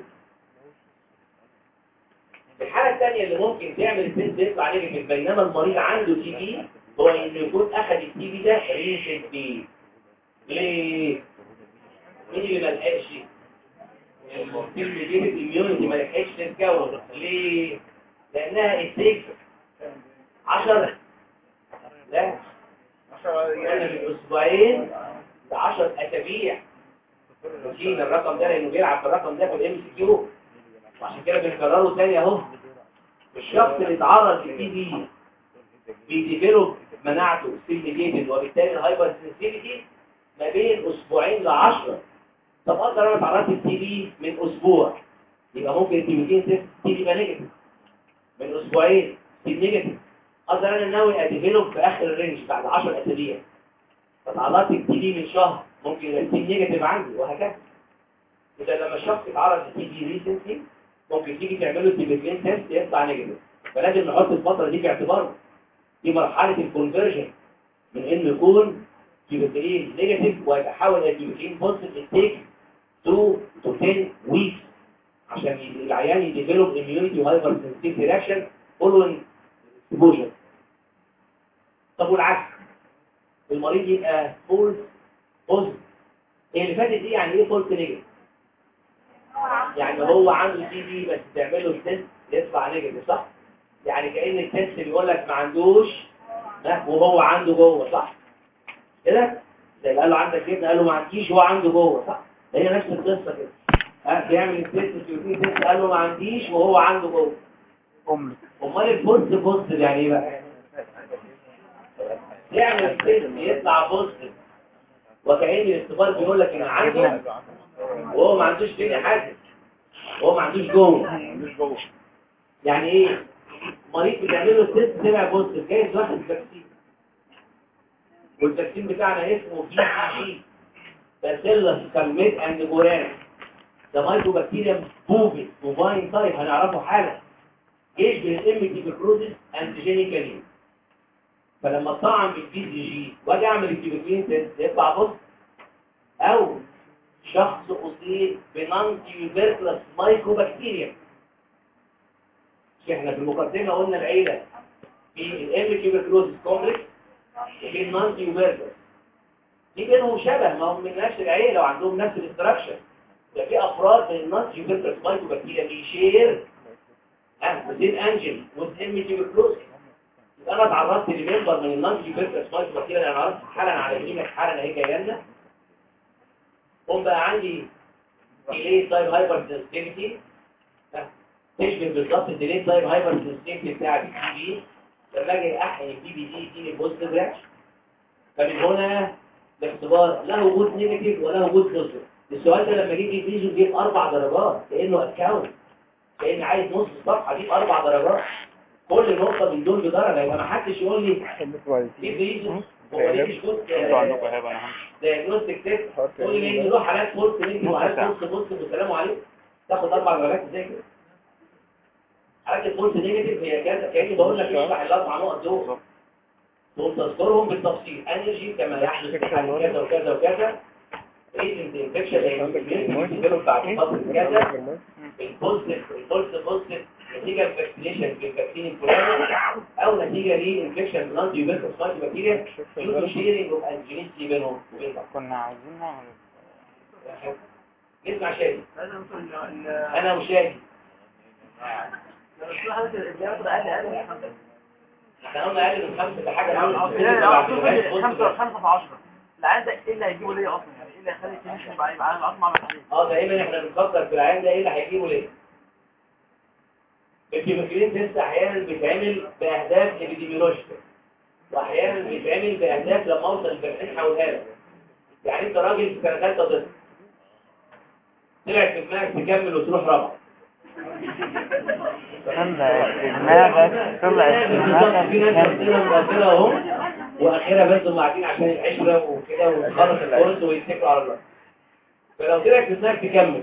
الحاله الثانيه اللي ممكن تعمل التست يطلع نيجاتيف بينما المريض عنده تي بي هو انه يكون اخذ التي بي ده ريسنتلي ليه مين اللي ما لحقش السيل الاميونيتي ما لحقتش تتكون ليه؟ لانها التيك 10 لا قلنا من اسبوعين ل 10 اسابيع وشيل الرقم ده لانه بيلعب بالرقم ده في الام سي كيو وعشان كده بنكرره تاني اهو الشخص اللي اتعرض للتي بي بيديفلوب مناعته سيلميديتد وبالتالي الهايبر سنسيتيفيتي ما بين اسبوعين ل 10 طب اقدر انا اتعرضت للتي بي من اسبوع يبقى ممكن التيمتين تي بي يبقى نيجاتيف من اسبوعين تي بي نيجاتيف اقدر انا ناوي اديفلوب في اخر الرينج بعد 10 اسابيع فتعرضت للتي بي من شهر ممكن يبقى التي بي نيجاتيف عندي وهكذا اذا لما الشخص يتعرض للتي بي ريسنتلي ممكن تيجي تعمله التيبيكلين تيست يطلع نيجاتيف فلازم نحط الفتره دي في اعتبارنا دي مرحله الكونفرجن من انه يكون تيبيكلين نيجاتيف ويتحول الى تيبيكلين بوزيتيف تيك 2 to 10 weeks عشان العيان يديفلوب immunity وهايبر سنسيتيف رياكشن فولوينج اكسبوجر طب والعكس المريض يبقى فولس بوزيتيف هي اللي فاتت دي يعني ايه فولس نيجاتيف يعني هو عنده سي دي بس تعمل له التست يطلع نيجاتيف صح يعني كأن التست بيقول لك ما عندوش ها وهو عنده جوه صح كده زي اللي قال له عندك ابن قال له ما عنديش هو عنده جوه صح هي نفس القصه كده ها بيعمل التست في تيست قال له ما عنديش وهو عنده جوه أمي امال البوست بوست يعني ايه بقى يعمل التست يطلع بوست وكأن الاختبار بيقول لك ان عنده وهو ما عندوش تاني حاجه وهو ما عندوش جوه مش جوه يعني ايه مريض بتعمل له تيست طلع بوزيتيف جايز واخد فاكسين والفاكسين بتاعنا اسمه بي سي جي باسيلس كالميت اند جوران ده مايكرو بكتيريا بوفيت بوفاين تايب هنعرفه حالا يشبه الام تي بيكروزيس انتيجينيكالي فلما اطعم بالبي سي جي واجي اعمل التيبيكلين تيست يطلع بص او شخص اصيب بنان تيوبركلس مايكرو بكتيريا احنا في المقدمه قلنا العيله في الام تيوبركلوز كومبلكس وفي النان تيوبركلس دي بينهم شبه ما هم من نفس العيله وعندهم نفس الاستراكشر ده في افراد من النان تيوبركلس مايكرو بكتيريا بيشير اه وزين انجل والام تيوبركلوز يبقى انا اتعرضت لممبر من النان تيوبركلس مايكرو بكتيريا انا عرفت حالا على يمينك حالا اهي جايه لنا قوم بقى عندي ديلي تايم هايبر سنسيتيفيتي تشبه بالظبط الديلي تايم هايبر سنسيتيفيتي بتاع البي بي لما اجي احقن البي بي دي يديني بوزيتيف رياكشن فمن هنا الاختبار له وجود نيجاتيف وله وجود بوزيتيف السؤال ده لما جيت يديله جيب اربع درجات كانه اكونت كان عايز نص صفحه جيب اربع درجات كل نقطه من دول بدرجه يبقى ما حدش يقول لي كويس جيب ريزون هو ليه مش جزء انتوا عندكم هبه انا همشي دايجنوستيك تيست تقول لي ان له حالات فولس نيجاتيف وحالات فولس بوزيتيف والسلام عليكم تاخد اربع درجات ازاي كده حالات الفولس نيجاتيف هي كذا كاني بقول لك اشرح الاربع نقط دول دول تذكرهم بالتفصيل انرجي كما يحدث في حالة كذا وكذا وكذا ايجنت انفكشن هيجيله بعد فتره كذا البوزيتيف الفولس بوزيتيف نتيجه الفاكسينيشن في الفاكسين الفلاني او نتيجه لانفكشن بلانت يوبيكوس مالتي بكتيريا يوجد شيرنج اوف انجينيتي بينهم وبين بعض كنا عايزين نعمل نسمع شادي انا وشادي احنا قلنا اقل من خمسه ده حاجه خمسة خمسة في عشرة العيان ده ايه اللي هيجيبه ليه اصلا يعني ايه اللي هيخلي الكلينيشن يبقى يبقى عامل اصلا عمل عليه اه دايما احنا بنفكر في العيان ده ايه اللي هيجيبه ليه الكيموكلين تيست احيانا بيتعمل باهداف ابيديميولوجيكال واحيانا بيتعمل باهداف لما اوصل الفاكسين حولها لك يعني انت راجل في سنه ثالثه طب طلعت في دماغك تكمل وتروح رابعه طلع في دماغك طلع في بالظبط في ناس دماغك ربنا مقدرها اهو واخرها بس هم قاعدين عشان العشره وكده وتخلص الكورس ويتكلوا على الله فلو طلعت في دماغك تكمل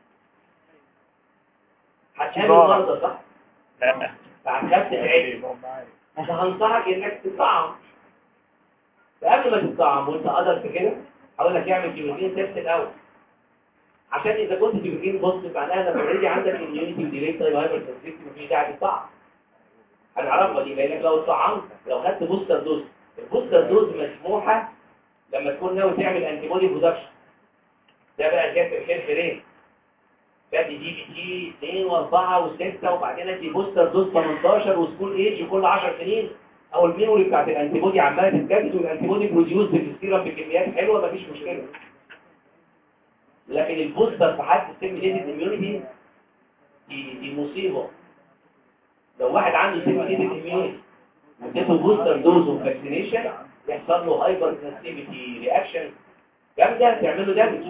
هتقابل مرضى صح؟ لا فهتخاف تعيش فهنصحك انك تطعم فقبل ما تطعم وانت قدرت كده هقول لك اعمل كيموتين تيست الاول عشان اذا كنت كيموتين بوزيتيف معناها انك اوريدي عندك اميونيتي وديلي تايب هايبر سنسيتيف مفيش داعي تطعم هنعرفها دي لانك لو اتطعمت لو خدت بوستر دوز البوستر دوز مسموحه لما تكون ناوي تعمل انتي بودي برودكشن ده بقى جاب الخير في ليه بدي دي بي تي 2 و4 و6 وبعدين ادي بوستر دوز 18 وسكول ايج كل 10 سنين او الميموري بتاعت الانتي بودي عماله تتجدد والانتي بودي بروديوس في السيرم بكميات حلوه مفيش مشكله لكن البوستر في حد ستيميليتد اميونيتي دي دي مصيبه لو واحد عنده ستيميليتد اميونيتي اديته بوستر دوز وفاكسينيشن يحصل له هايبر سنسيتيفيتي رياكشن جامده تعمل له دامج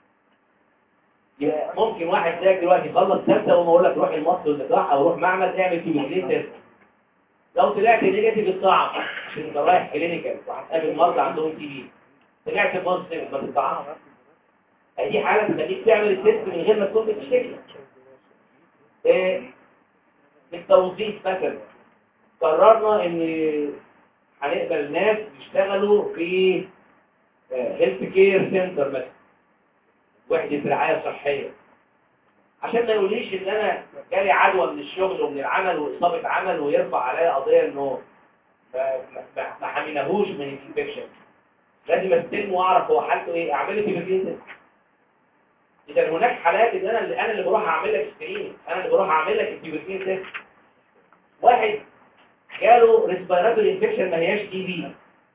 يبقى ممكن واحد زيك دلوقتي يخلص ثالثه وما اقول لك روح المصل والنقاح او روح معمل اعمل كيميكلين تيست لو طلعت نيجاتيف الطعم عشان انت رايح كلينيكال وهتقابل مرضى عندهم تي بي طلعت بوزيتيف ما تطعمش دي حاله تخليك تعمل التيست من غير ما تكون بتشتكي إيه التوظيف مثلا قررنا ان هنقبل ناس يشتغلوا في هيلث كير سنتر مثلا وحدة رعاية صحية عشان ما يقوليش ان انا جالي عدوى من الشغل ومن العمل واصابة عمل ويرفع عليا قضية انه ما- ما ما حميناهوش من الانفكشن لازم استلمه واعرف هو حالته ايه اعمل له تيبركلين اذا هناك حالات ان انا اللي انا اللي بروح اعمل لك سكرين انا اللي بروح اعمل لك التيبركلين تيست واحد جاله ريسبيراتوري انفكشن ما هياش تي بي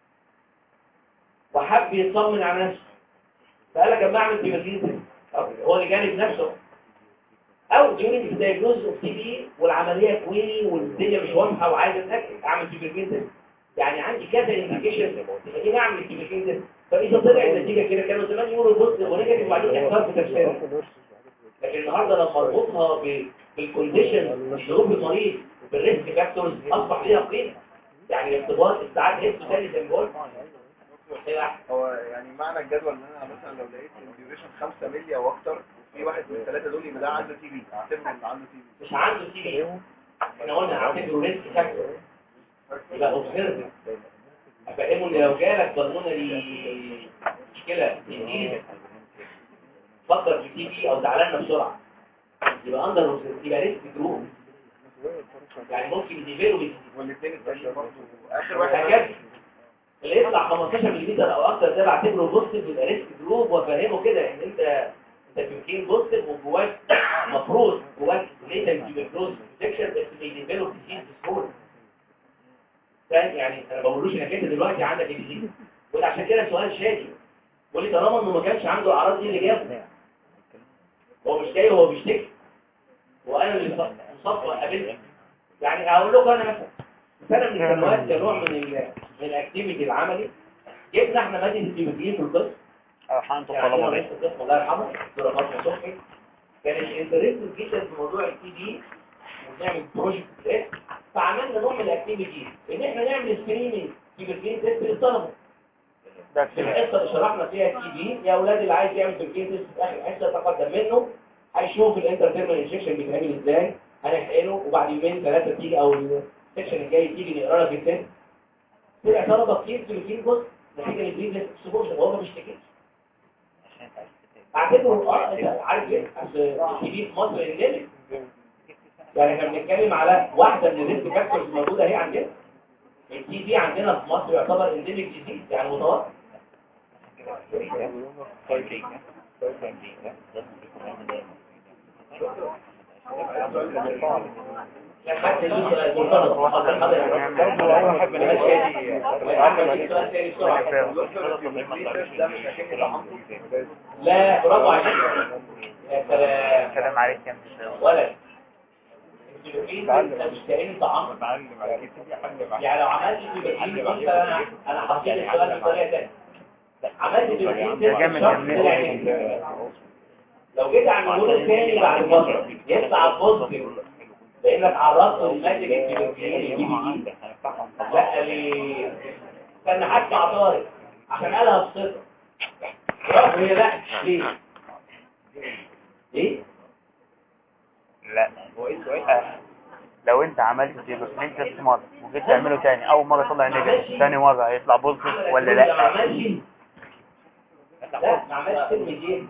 وحب يطمن على نفسه فقال لك اما اعمل تيبركلين هو اللي جانب نفسه او during the diagnosis of TB والعمليه كويني والدنيا مش واضحه وعايز اتاكد اعمل تيبركلين يعني عندي كذا انديكيشن تخليني اعمل تيبركلين فاذا طلع النتيجه كده كانوا زمان يقولوا بص ونيجاتيف وبعدين يحصل في تفسيرها لكن النهارده لما اربطها ب- بالكونديشن ظروف المريض بالريسك فاكتورز اصبح ليها قيمه يعني ارتباط الساعات هيك تاني زي ما قلت هيبقى هو يعني معنى الجدول ان انا مثلا لو لقيت الديوريشن 5 مللي او اكتر وفي واحد من الثلاثه دول يبقى ده عنده تي بي اعتبره ان عنده تي بي مش عنده تي بي احنا قلنا هعتبره ريسك فاكتور يبقى اوبزرف افهمه ان لو جالك بالمونري مشكله جديده فكر في تي بي او تعالى لنا بسرعه يبقى اندر يبقى ريسك جروب يعني ممكن يديفيلو والاثنين التانيين برضه اخر واحد حاجات اللي يطلع 15 ملم او اكتر ده بعتبره بوزيتيف يبقى ريسك جروب وافهمه كده ان انت انت تفكير بوزيتيف وجواك مفروض جواك ليتنت تيوبركلوز انفكشن بس بيديفلوب ديزيز بسهوله فاهم يعني انا ما بقولوش انك انت دلوقتي عندك ديزيز وده عشان كده سؤال شادي بيقول لي طالما انه ما كانش عنده الاعراض دي اللي جابه هو مش جاي هو بيشتكي وانا اللي مصاب وقابلته يعني هقول لكم انا مثلا سنه من السنوات كنوع من ال من الاكتيفيتي العملي جبنا احنا ماده التيموكلين في القسم حنط يعني أنا الطلبة رئيس القسم الله يرحمه دكتور فاطمه صبحي كانت انترستد جدا في موضوع التي دي ونعمل بروجكت ده فعملنا نوع من الاكتيفيتي ان احنا نعمل سكريننج تيموكلين تيست للطلبه ده في الحصه اللي شرحنا فيها التي بي يا اولاد اللي عايز يعمل تيموكلين تيست في اخر حصه تقدم منه هيشوف الانترتيرمال انجكشن بيتعمل ازاي هنحقنه وبعد يومين ثلاثه تيجي او السكشن الجاي تيجي نقرا لك التيست طلع طلبه كتير تيموكلين بص نتيجه للبريد اكسبوجر وهو ما بيشتكيش اعتبره اه انت عارف ايه اصل التي بي في مصر انديميك يعني احنا بنتكلم على واحده من الريسك فاكتورز موجوده اهي عندنا التي بي عندنا في مصر يعتبر انديميك ديزيز يعني متوسط لا حتى يجوز المرتبط حاضر حاضر ده مش اكني طعمته لا برافو عليك يا سلام كلام عليك يا مش ولد انت مش كأني طعام يعني لو عملت تبريد انت انا انا حطيت السؤال بطريقه ثانيه عملت تبريد جامد الشخص جامد. طلع نيجاتيف. لو جيت اعمله لك تاني بعد فتره يطلع بوزيتيف لانك عرضته لماده التبريد دي لا ليه كان هسمع طارق عشان قالها بصفه برافو هي لا ليه ليه لا آه. لو انت عملت ديبرسمنت تيست مرة وجيت تعمله تاني اول مرة يطلع نيجاتيف تاني مرة هيطلع بوزيتيف ولا ما لا عملش لا ما عملش كلمة ايه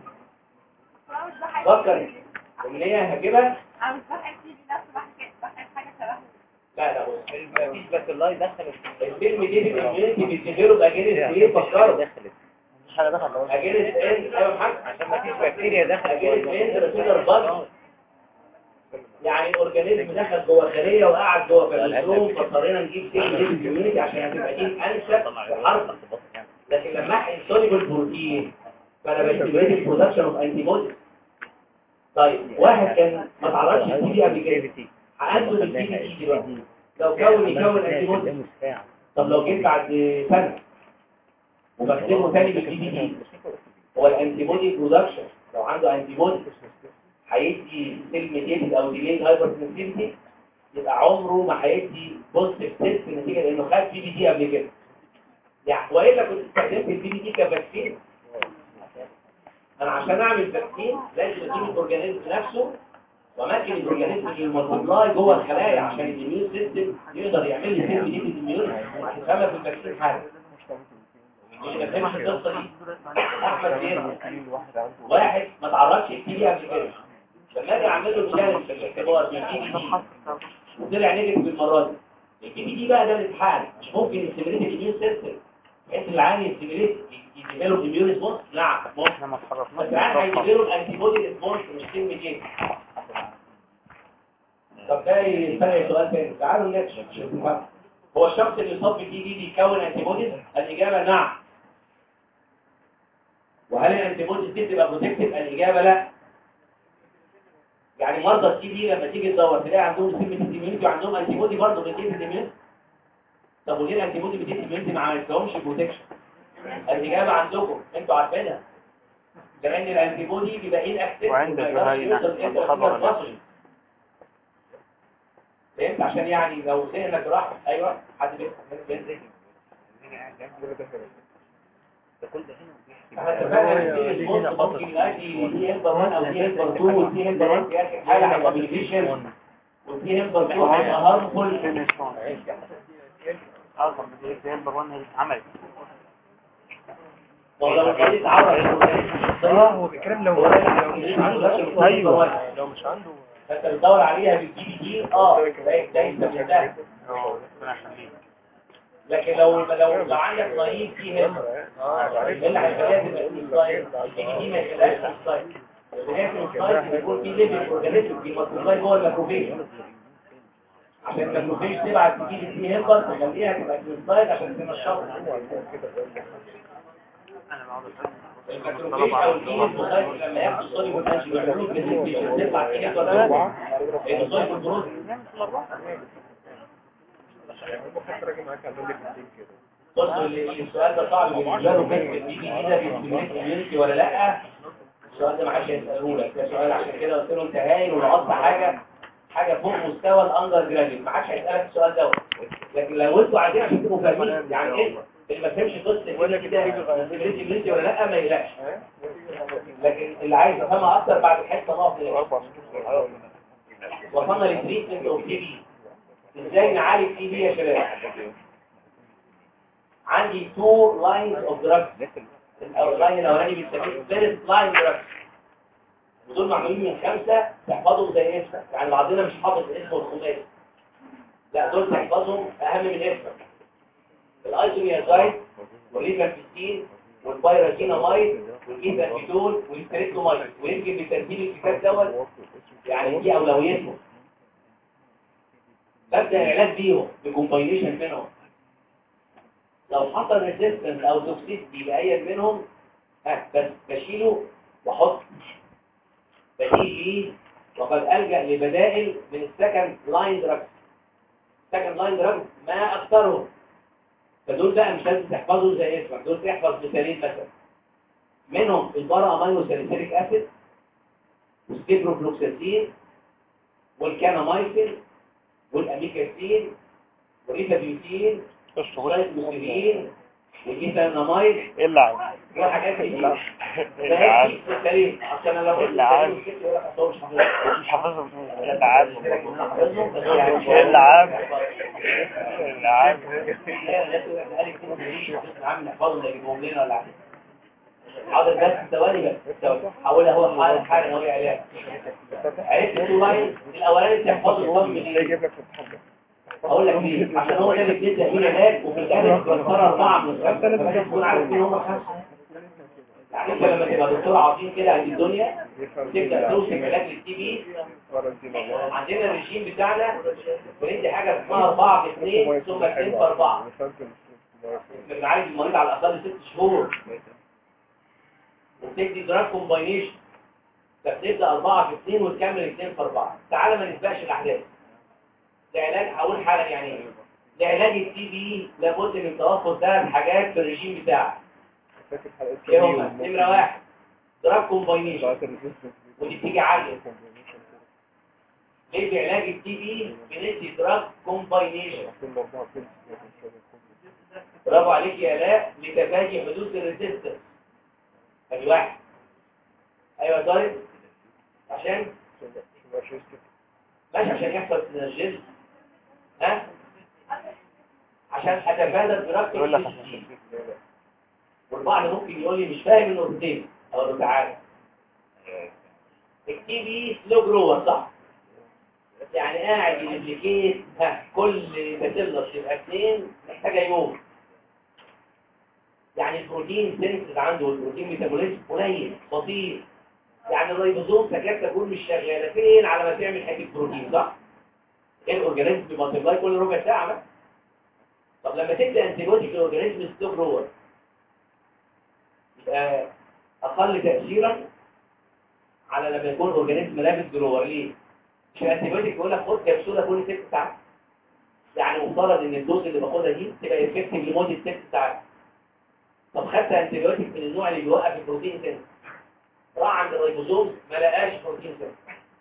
فكر ان هي هجيبها انا مش بحب تيجي نفس بحكي بحكي حاجه شبه لا لا بص بس الله يدخل الفيلم دي في الكوميونتي بيتغيروا باجنس ايه فكروا مفيش حاجه دخل لو اجينست اند ايوه محمد عشان مفيش بكتيريا دخلت اجينست اند ريسيدر بس يعني الاورجانيزم دخل جوه خليه وقعد جوه كالستروم فاضطرينا نجيب تاني دي الكوميونتي عشان هتبقى دي انسب وحرصه لكن لما احقن سوليبل بروتين فانا بستيميت البرودكشن اوف انتي بودي طيب واحد كان ما تعرضش للتي بي قبل كده حقنته بالتي بي تي دلوقتي لو كون يكون انتي بودي طب لو جيت بعد سنه وبكتبه تاني بالتي بي تي هو الانتي بودي برودكشن لو عنده انتي بودي هيدي سيل ميديتد او ديليد هايبر سنسيتيفيتي يبقى عمره ما هيدي بوزيتيف تيست نتيجه لانه خد بي بي تي قبل كده يعني والا كنت استخدمت البي بي تي كفاكسين انا عشان اعمل فاكسين لازم اجيب الاورجانيزم نفسه واماكن الاورجانيزم اللي المالتيبلاي جوه الخلايا عشان الاميون سيستم يقدر يعمل لي سيل ميديتد اميون هتفهمها في الفاكسين حاجه مش ما فهمش القصه دي احمد فين واحد ما تعرضش التي بي قبل كده لما اجي اعمل له تشالنج في الاختبار بالبي بي دي وطلع نيجاتيف المره دي البي بي دي بقى ده الامتحان مش ممكن يستمريت الاميون سيستم بحيث العيان يستمريت يديله الاميون ريسبونس نعم ممكن احنا ما اتحركناش بس العيان هيديله الانتي بودي ريسبونس مش كلمه ايه طب ده يستدعي سؤال تاني تعالوا نناقش عشان نفهم هو الشخص اللي يصاب بالبي دي بيكون انتي بوديز الاجابه نعم وهل الانتي بوديز دي بتبقى بروتكتيف الاجابه لا يعني مرضى التي بي لما تيجي تدور تلاقي عندهم سيمة الاميونيتي وعندهم انتي بودي برضه بتدي الاميونيتي طب وليه الانتي بودي بتدي الاميونيتي ما عملتهمش بروتكشن الاجابه عندكم انتوا عارفينها لان الانتي بودي بيبقى ايه الاكتيف وعند الرهينة خبر فهمت عشان يعني لو ذهنك راح ايوه حد بينزل احنا اتفقنا ان في ريسبونس ممكن يلاقي دي هيلبر 1 او دي هيلبر 2 ودي هيلبر 1 في اخر حاجه هيبقى بنفيشن ودي هيلبر 2 هيبقى هارمفول اصلا بدي ايه نمبر 1 هي عملت ولو القضيه اتعرض اه هو بيتكلم لو لو مش عنده ايوه لو مش عنده فانت بتدور عليها بالجي بي دي اه ده ده يستخدمها ربنا يخليك لكن لو لو لو عندك مريض فيه هيلبر اه ايه اللي هيخليها تبقى في ستايل الجي بي دي ما يخليهاش في ستايل لكن الستايل بيكون فيه ليفل اورجانيزم في مالتيبلاي جوه الماكروفيج عشان الماكروفيج تبعت تجيب الدي هيلبر تخليها تبقى في ستايل عشان تنشطها انا بقعد أسأل. الماكروفيج او الدي هيلبر لما ياخد الصوديوم والانشي ويعملوا برزنتيشن تطلع الدي هيلبر ده الصوديوم والبروز بصوا اللي- السؤال ده صعب بالنسبه له بس البي بي دي ده بيستميت اميونيتي ولا لا السؤال ده ما حدش هيساله لك ده سؤال عشان كده قلت له انت هايل ولقطت حاجه حاجه فوق مستوى الاندر جراديوت ما حدش هيسالك السؤال ده لكن لو انتوا عايزين عشان تبقوا فاهمين يعني ايه اللي ما فهمش قصه البي بي دي ده استميت اميونيتي ولا لا ما يقلقش لكن اللي عايز يفهمها اكتر بعد الحصه نقف هنا. وصلنا للتريتمنت اوف تي بي ازاي نعالج تي بي يا شباب عندي تو لاينز اوف دراجز اللاين الاولاني بيسميه فيرست لاين دراجز ودول معمولين من خمسه تحفظهم زي اسمك يعني بعضنا مش حافظ اسمه الخماسي لا دول تحفظهم اهم من اسمك الايزوميازايد والليفانفيستين والبايرازينامايد والايثانفيدول والستريبتومايد ويمكن بترتيب الكتاب دوت يعني دي اولويتهم ببدا العلاج بيهم بكومباينيشن منهم لو حصل ريزيستنس او توكسيستي لاي منهم ها بس بشيله واحط بديل ليه وقد الجا لبدائل من السكند لاين دراج سكند لاين دراج ما اكثرهم فدول بقى مش لازم تحفظهم زي اسمك دول تحفظ مثالين مثلا منهم البارا امينو ساليسيليك اسيد والسيبروفلوكساسين والكانامايسين والاميكاسين والريفابيوتين والسايكلوسيرين والإيثانامايد ايه اللي عايز وحاجات كتير اللي ده عايز هيك مثالين عشان انا لو قلت اللي عايز. مثالين كتير يقول لك أصل هو مش حافظهم. مش حافظهم ايه اللي عايز قلت لك إن أنا حافظهم، بس يعني مش ايه اللي عايز اللي عايز عامل نحفظهم يجيبهم لنا ولا حاجه حاضر بس ثواني بس ثواني حاول هو حاله حاله هو علاج عرفت تو لاين الاولاني بتحفظه الصم دي يجيب لك في التحدي اقول لك ليه عشان هو ده اللي بنبدا بيه علاج وفي الاخر بنختار اربعه من الخمسه فلازم تكون عارف مين هم الخمسه يعني انت لما تبقى دكتور عظيم كده قد الدنيا تبدا توصف علاج للتي بي عندنا الرجيم بتاعنا بندي حاجه اسمها 4 في 2 ثم 2 في 4 بنعالج المريض على الاقل 6 شهور وبتدي دراج كومباينيشن فبتبدا 4 في 2 وتكمل 2 في 4 تعالى ما نسبقش الاحداث العلاج هقول حالا يعني ايه لعلاج التي بي لابد من توفر ثلاث حاجات في الرجيم بتاعك ايه هما نمره واحد دراج كومباينيشن ودي بتيجي عاليه ليه بعلاج التي بي بندي دراج كومباينيشن برافو عليك يا الاء لتفادي حدوث الريزيستنس ادي واحد ايوه طيب عشان ماشي عشان يحصل سينرجيزم ها عشان اتفادى الدراج يقول لك توكسيسيتي. والبعض ممكن يقول لي مش فاهم النقطتين اقول له تعالى التي بي سلو جروور صح يعني قاعد يديكيت ها كل باسيلس يبقى اثنين محتاجه يوم يعني البروتين سينسز عنده والبروتين ميتابوليزم قليل بسيط يعني الريبوزوم تكاد تكون مش شغاله فين على ما تعمل حته بروتين صح؟ الاورجانيزم بيمالتيبلاي كل ربع ساعه بقى طب لما تبدا انتيبيوتيك الاورجانيزم ستوب جروور يبقى اقل تاثيرا على لما يكون الاورجانيزم لابس جروور ليه؟ مش الانتيبيوتيك يقول لك خد كبسوله كل ست ساعات يعني مفترض ان الدوز اللي باخدها دي تبقى افكتيف لمده ست ساعات طب خدت انتيبيوتيك من النوع اللي بيوقف البروتين سنس راح عند الريبوزوم ما لقاش بروتين سنس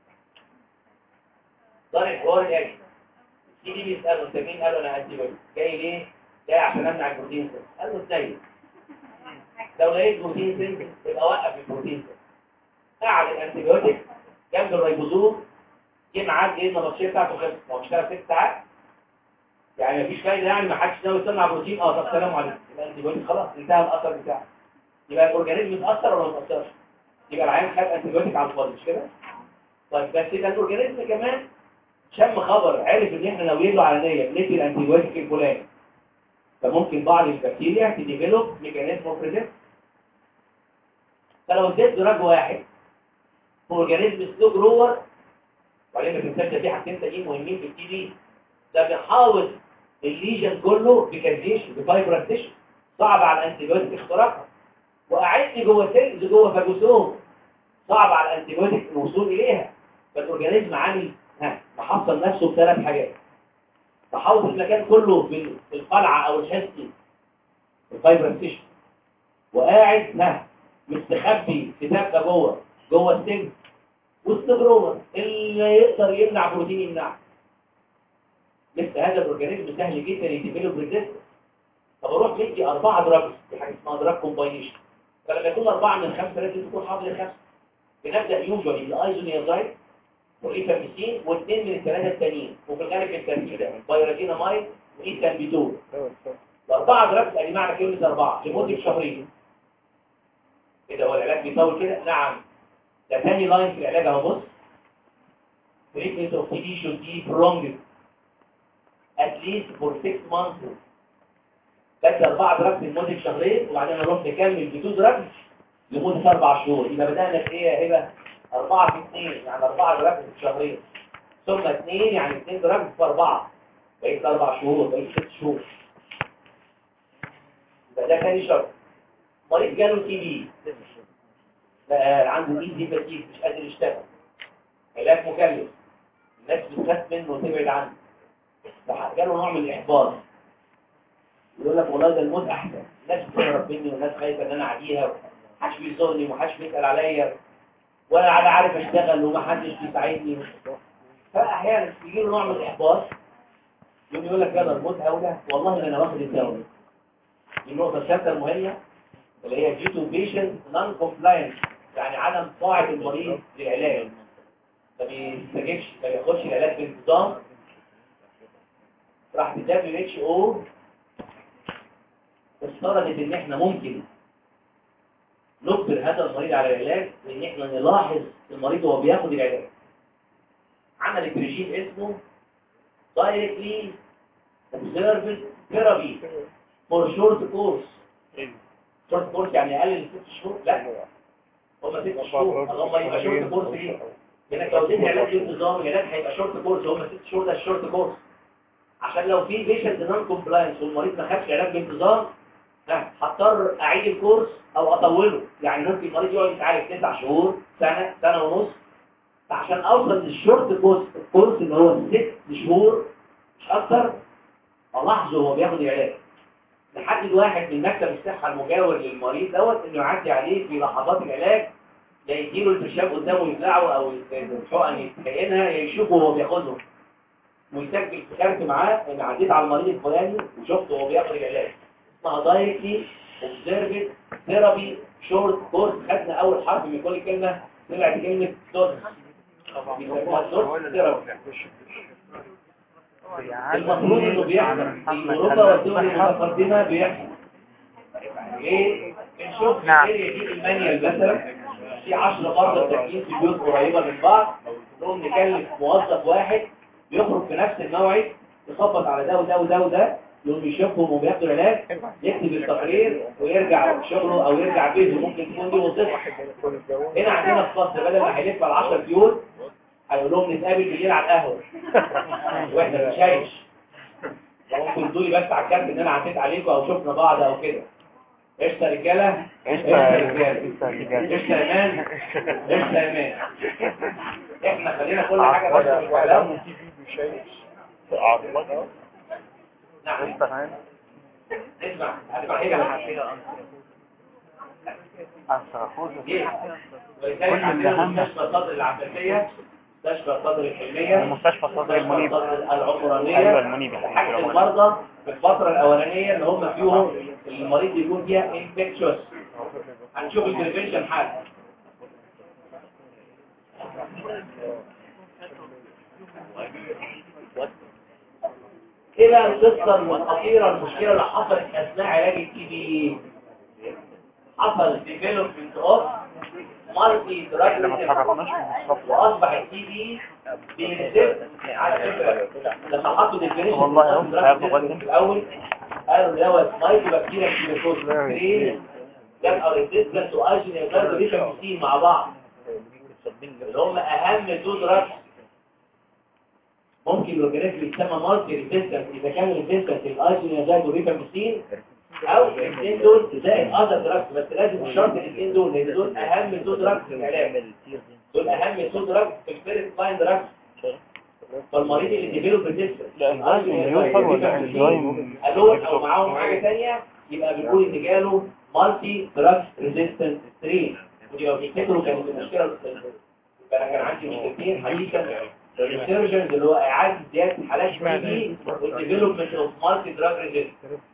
دار الحوار الآتي تيجي بيسأله انت مين قال له انا انتيبيوتيك جاي ليه؟ جاي عشان امنع البروتين سنس قال له ازاي؟ لو لقيت بروتين سنس يبقى وقف البروتين سنس قعد الانتيبيوتيك جنب الريبوزوم جه معاه جه النبطشيه بتاعته خلصت ما هو اشتغل ست ساعات يعني مفيش فايده يعني ما حدش ناوي يصنع بروتين اه طب سلام عليكم يبقى الانتيبيوتيك خلاص انتهى الاثر بتاعه يبقى الاورجانيزم اتاثر ولا ما اتاثرش يبقى العيان خد انتيبيوتيك على الفاضي مش كده طيب بس ده الاورجانيزم كمان شم خبر عرف ان احنا ناويين له على نيه ندي الانتيبيوتيك الفلاني فممكن بعض البكتيريا تديفلوب ميكانيزم اوف ريزيست فلو اديت دراج واحد اورجانيزم سلو جروور وبعدين ما تنساش ده في حاجتين تانيين مهمين في التي بي ده بيحاول الليجن كله بكازيشن بفايبرانتيشن صعب على الانتيبيوتيك اختراقها وقعدت جوه سيلز جوه فاجوسوم صعب على الانتيبيوتيك الوصول اليها فالاورجانيزم عامل ها محصل نفسه بثلاث حاجات تحوط المكان كله في في القلعه او الحصن الفايبرانتيشن وقاعد ها مستخبي في تبقى جوه جوه السيلز واستغرور اللي يقدر يمنع بروتين يمنعه لسه هذا الاورجانيزم سهل جدا يديفلوب ريزيستنس طب اروح مدي اربعه دراجز دي حاجه اسمها دراج كومباينيشن فلما يكون اربعه من الخمسه لازم تكون حافظ الخمسه بنبدا يوجوالي بالايزونيازايد والايثاميسين واثنين من الثلاثه التانيين وفي الغالب الترتيب ده بايراتينامايد وايثامبيتول واربعه دراجز ادي معنى كلمه اربعه لمده شهرين كده هو العلاج بيطول كده نعم ده تاني لاين في العلاج اهو بص treatment of TB should be prolonged at least for 6 months بدي أربعة دراجز لمدة شهرين وبعدين نروح نكمل بتو دراجز لمدة أربع شهور يبقى بدأنا في إيه يا هبة؟ أربعة في اثنين يعني أربعة دراجز في شهرين ثم اثنين يعني اثنين دراجز في أربعة بقيت أربع شهور بقيت ست شهور يبقى ده تاني شرط مريض جاله تي بي بقى عنده ايد هيباتيت مش قادر يشتغل علاج مكلف الناس بتخاف منه وتبعد عنه جاله نوع من الاحباط يقول لك والله ده الموت احسن الناس بتهرب مني والناس خايفه ان انا اعديها محدش بيزورني ومحدش بيسال عليا ولا انا عارف اشتغل ومحدش بيساعدني فاحيانا يجي له نوع من الاحباط يقوم يقول لك يلا الموت اولى والله ده انا واخد الدواء دي النقطه الثالثه المهمه اللي هي due to patient non-compliance يعني عدم طاعة المريض للعلاج ما بيستجبش ما بياخدش العلاج بانتظام راح ال WHO افترضت ان احنا ممكن نجبر هذا المريض على العلاج وان احنا نلاحظ المريض وهو بياخد العلاج عملت ريجيم اسمه directly observed therapy for short course شورت كورس يعني اقل من ست شهور لا هم ست شهور اللهم يبقى شورت كورس ايه لانك لو اديت علاج بانتظام العلاج هيبقى شورت كورس هم ست شهور ده الشورت كورس عشان لو في بيشنت نون كومبلاينس والمريض ما خدش علاج بانتظام لا هضطر اعيد الكورس او اطوله يعني ممكن المريض يقعد يتعالج تسع شهور سنه سنه ونص فعشان اوصل للشورت كورس الكورس اللي هو ست شهور مش اكتر الاحظه هو بياخد العلاج نحدد واحد من مكتب الصحه المجاور للمريض دوت انه يعدي عليه في لحظات العلاج يا يديله البرشام قدامه يبلعه او الحقن يتكينها يا يشوفه وهو بياخدهم ويسجل في كارت معاه ان عديت على المريض الفلاني وشفته وهو بياخد العلاج اسمها دايركتلي اوبزرفد ثيرابي شورت كورس خدنا اول حرف من كل كلمه طلعت كلمه دوت بيسموها دوت ثيرابي المفروض انه بيحصل في اوروبا والدول المتقدمه بيحصل ليه؟ بنشوف نعم. الاريا دي المانيال مثلا في 10 مرضى ساكنين في بيوت قريبه من بعض نقوم نكلف موظف واحد بيخرج في نفس الموعد يخبط على ده وده وده وده يقوم يشوفهم وبياخدوا العلاج يكتب التقرير ويرجع شغله او يرجع بيته ممكن تكون دي وظيفه هنا عندنا في مصر بدل ما هيلف على 10 بيوت هيقول لهم نتقابل بالليل على القهوه واحنا بنشايش ممكن تقولي بس على الكارت ان انا عديت عليكم او شفنا بعض او كده قشطه يا رجاله قشطة يا قشطه يا رجالة. رجاله قشطه يا مان قشطه يا مان احنا خلينا كل حاجه بس في الكلام نعم اسمع اسمع حاجه بس أنصرفوز ليه؟ ولذلك عندنا مستشفى صدر العباسيه مستشفى صدر الحلميه ومستشفى صدر المنيب مستشفى صدر العمرانيه أيوة المنيب يا حاجة حبيبي المرضى في الفترة الأولانية اللي هم فيهم المريض بيكون فيها infectious هنشوف البريفنشن حاجة ايه بقى القصة الخطيرة المشكلة اللي حصلت أثناء علاج التي بي حصل development of multi drug احنا ما resistance. اتحركناش من الصف واصبح التي بي بينزل على فكره لما حطوا ديفينيشن والله هم هياخدوا غدا. في الاول قالوا دوت مايكرو بكتيريا كيميكوز سترين جاب او ريزيستنس وايجن يقدروا ريفامبسين مع بعض اللي هم اهم تو دراجز ممكن الاورجانيزم يتسمى مالتي ريزيستنس اذا كان ريزيستنس الايجن يقدروا ريفامبسين او الاثنين دول زائد اذر دراجز بس لازم مش شرط الاثنين دول لان دول اهم تو دراجز في العلاج دول اهم تو دراجز في الفيرست لاين دراجز فالمريض اللي ديفيلوب ريزيستنس لا انزايم بيوصل ولا انزايم الون او معاهم حاجه ثانيه يبقى بنقول ان جاله مالتي دراج ريزيستنت سترين ودي لو تفتكروا كانت المشكله فانا كان عندي مشكلتين حديثا الريسيرجنز اللي هو اعاده زياده حالات تي بي والديفلوبمنت اوف مالتي دراج ريزيستنت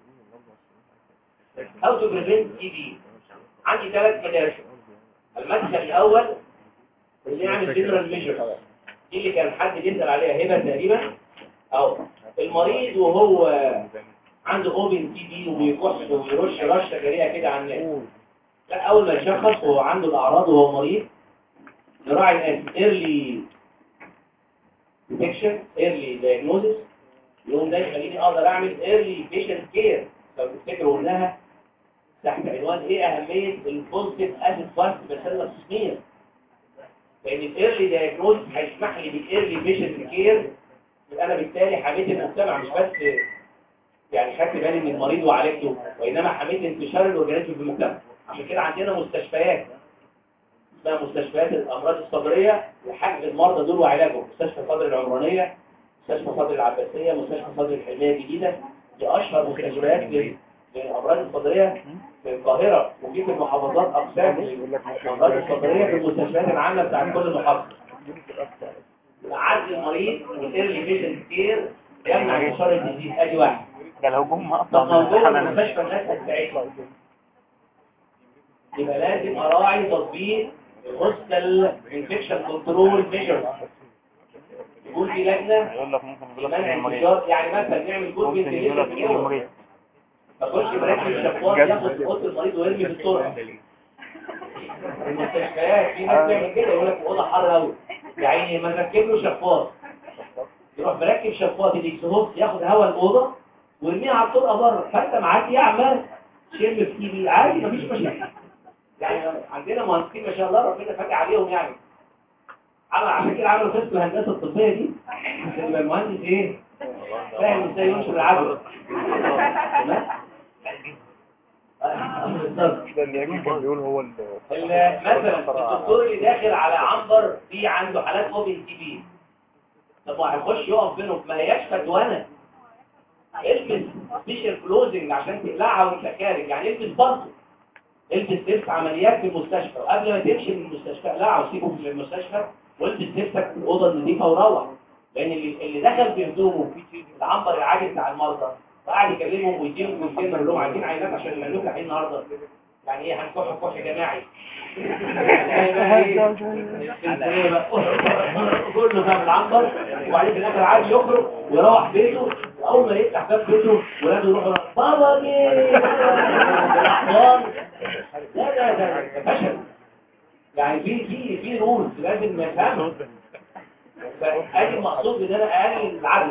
هاو تو بريفنت تي بي عندي ثلاث مدارس المدخل الاول اللي يعمل جنرال ميجرز دي اللي كان حد بيسال عليها هبه تقريبا او المريض وهو عنده اوبن تي بي وبيكح ويرش رشه جريئه كده على الناس لا اول ما يشخص وهو عنده الاعراض وهو مريض نراعي الان ايرلي ديتكشن ايرلي دايجنوزس يقوم ده يخليني اقدر اعمل ايرلي بيشنت كير لو تفتكروا قلناها تحت عنوان ايه اهميه البوزيتيف اسيد فاست بسله تسميه لان الايرلي دايجنوز هيسمح لي بالايرلي بيشنت كير يبقى انا بالتالي حميت المجتمع مش بس يعني خدت بالي من المريض وعالجته وانما حميت انتشار الاورجانيزم في المجتمع عشان كده عندنا مستشفيات اسمها مستشفيات الامراض الصدريه لحجز المرضى دول وعلاجهم مستشفى صدر العمرانيه مستشفى صدر العباسيه مستشفى صدر الحلميه الجديده دي اشهر مستشفيات لل- للامراض الصدريه في القاهره وفي في المحافظات اقسام للامراض الصدريه في المستشفيات العامه بتاعت كل محافظه عزل المريض والايرلي بيشنت كير يمنع انتشار الديزيز ادي واحد ده الهجوم طب اصلا من موضوع الحمل المستشفى الناس هتساعدني يبقى لازم اراعي تطبيق الهوستل انفكشن كنترول ميجرز يقول في لجنه يقول لك ممكن يقول لك لمنع ايه المريض انتشار يعني مثلا نعمل جزء ممكن يقول لك ايه من المريض ما تخش مركب شفاط ياخد في اوضه المريض ويرمي في الطرق المستشفيات في ناس تعمل كده يقول لك الاوضه حر قوي يعني ما نركب له شفاط يروح مركب شفاط الاكسهوست ياخد هواء الاوضه ويرميها على الطرقه بره فانت معاك يعمل شم في تي بي عادي مفيش مشاكل يعني عندنا مهندسين ما شاء الله ربنا فاتح عليهم يعني عمل عشان كده عملوا قسم الهندسه الطبيه دي عشان يبقى المهندس ايه فاهم ازاي ينشر العدوى تمام؟ آه، بالظبط ده اللي يجي كان بيقول هو ال- ال- مثلا الدكتور اللي داخل على عنبر في عنده حالات اوبن تي بي طب ما هيخش يقف بينهم ما هياش فتوانه البس سبيشال كلوزنج عشان تقلعها وانت خارج يعني البس برضه البس لبس عمليات في المستشفى وقبل ما تمشي من المستشفى اقلعه وسيبه في المستشفى والبس لبسك في الاوضه النظيفه وروح لان اللي اللي دخل بهدومه في العنبر العادي بتاع المرضى وقاعد يكلمهم ويديهم من كلمه يقول لهم عايزين عينات عشان المندوب رايحين النهارده يعني ايه هنكح كح جماعي يعني بقى ايه؟ السلسلة بقى. كله بقى بالعنبر وبعدين في الاخر عادي يخرج ويروح بيته اول ما يفتح باب بيته ولاده يروحوا بابا جه الاحضان لا لا ده ده فشل يعني في في في رولز لازم نفهمها فادي المقصود ان انا اقلل العدوى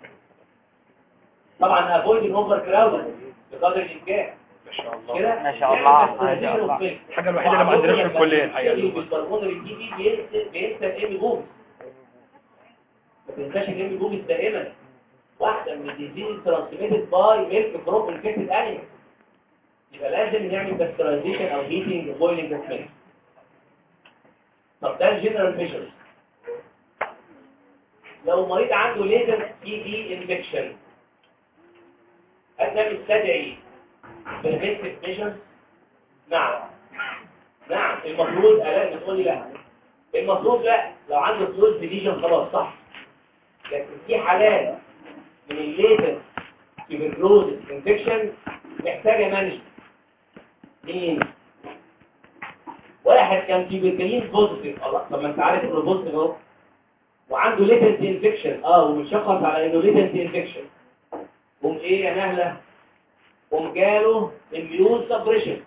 طبعا افويد الاوفر كراودنج بقدر الامكان ما شاء الله كده ما شاء الله، ما شاء الله. الحاجة الوحيدة اللي ما عندناش في الكلية الحقيقة دي. بالبرمونري الجي بي بينسى بينسى الام بومز ما تنساش الام بومز دائما واحدة من الديزيز ترانسميتد باي ميلك فروم انفكتد انيمال يبقى لازم نعمل باسترايزيشن او هيتنج بويلنج اوف ميلك طب ده الجنرال ميجرز لو مريض عنده ليزر تي بي انفكشن هل ده بيستدعي preventive measures نعم نعم المفروض الاقي بتقول لي لا المفروض لا لو عنده فلوس ديليجن خلاص صح لكن في حالات من الليتر تيبركلوز انفكشن محتاجه مانجمنت مين واحد كان تيبركلين بوزيتيف الله طب ما انت عارف انه بوزيتيف اهو وعنده ليتنت انفكشن اه ومتشخص على انه ليتنت انفكشن قوم ايه يا نهله قوم جاله اميون سبريشن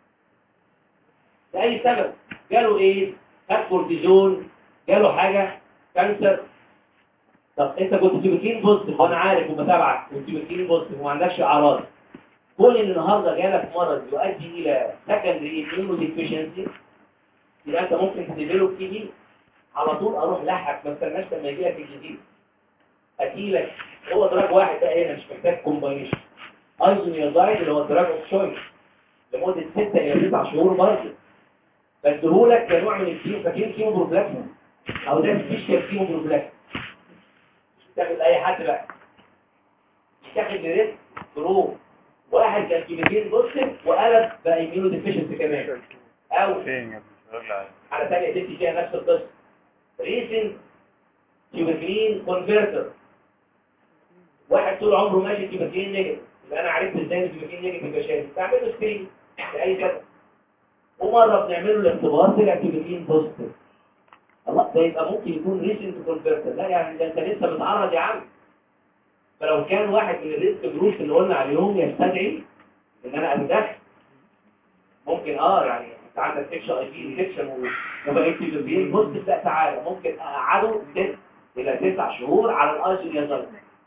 لأي سبب جاله ايه خد كورتيزون جاله حاجة كانسر طب انت كنت تيبكين بوزيتيف وانا عارف وبتابعك كنت تيبكين بوزيتيف وما عندكش اعراض كون ان النهارده جالك مرض يؤدي الى سكندري اميونو ديفيشنسي يبقى انت ممكن تديفلوب تي بي على طول اروح لحقك ما استناش لما يجي لك الجديد اديلك هو دراج واحد بقى هنا مش محتاج كومباينيشن ايزونيازايد اللي هو الدراج اوف شويس لمده 6 الى 9 شهور برضه بديهولك كنوع من الكيمو فاكرين كيمو بروفلاكسين او ده سبيشال كيمو بروفلاكسين مش بتاخد اي حد بقى مش تاخد ريسك برو واحد كان كيميكين بوزيتيف وقلب بقى ايميونو ديفيشنسي كمان او فين يا ابني على ثانيه تدي فيها نفس القصه ريسنت كيميكين كونفرتر واحد طول عمره ماشي كيميكين نيجاتيف يبقى انا عرفت ازاي الكيميكين نيجاتيف يبقى شايف بعمل له سكرين لاي سبب ومره بنعمل له الاختبار طلع كيميكين بوزيتيف الله ده يبقى ممكن يكون ريسنت كونفرتر لا يعني ده انت لسه متعرض يا عم فلو كان واحد من الريسك جروب اللي قلنا عليهم يستدعي ان انا اتدخل ممكن اه يعني انت عندك اتش اي في انفكشن وبقيت تبين بص لا تعالى ممكن اقعده ست الى تسع شهور على الايزوليازايد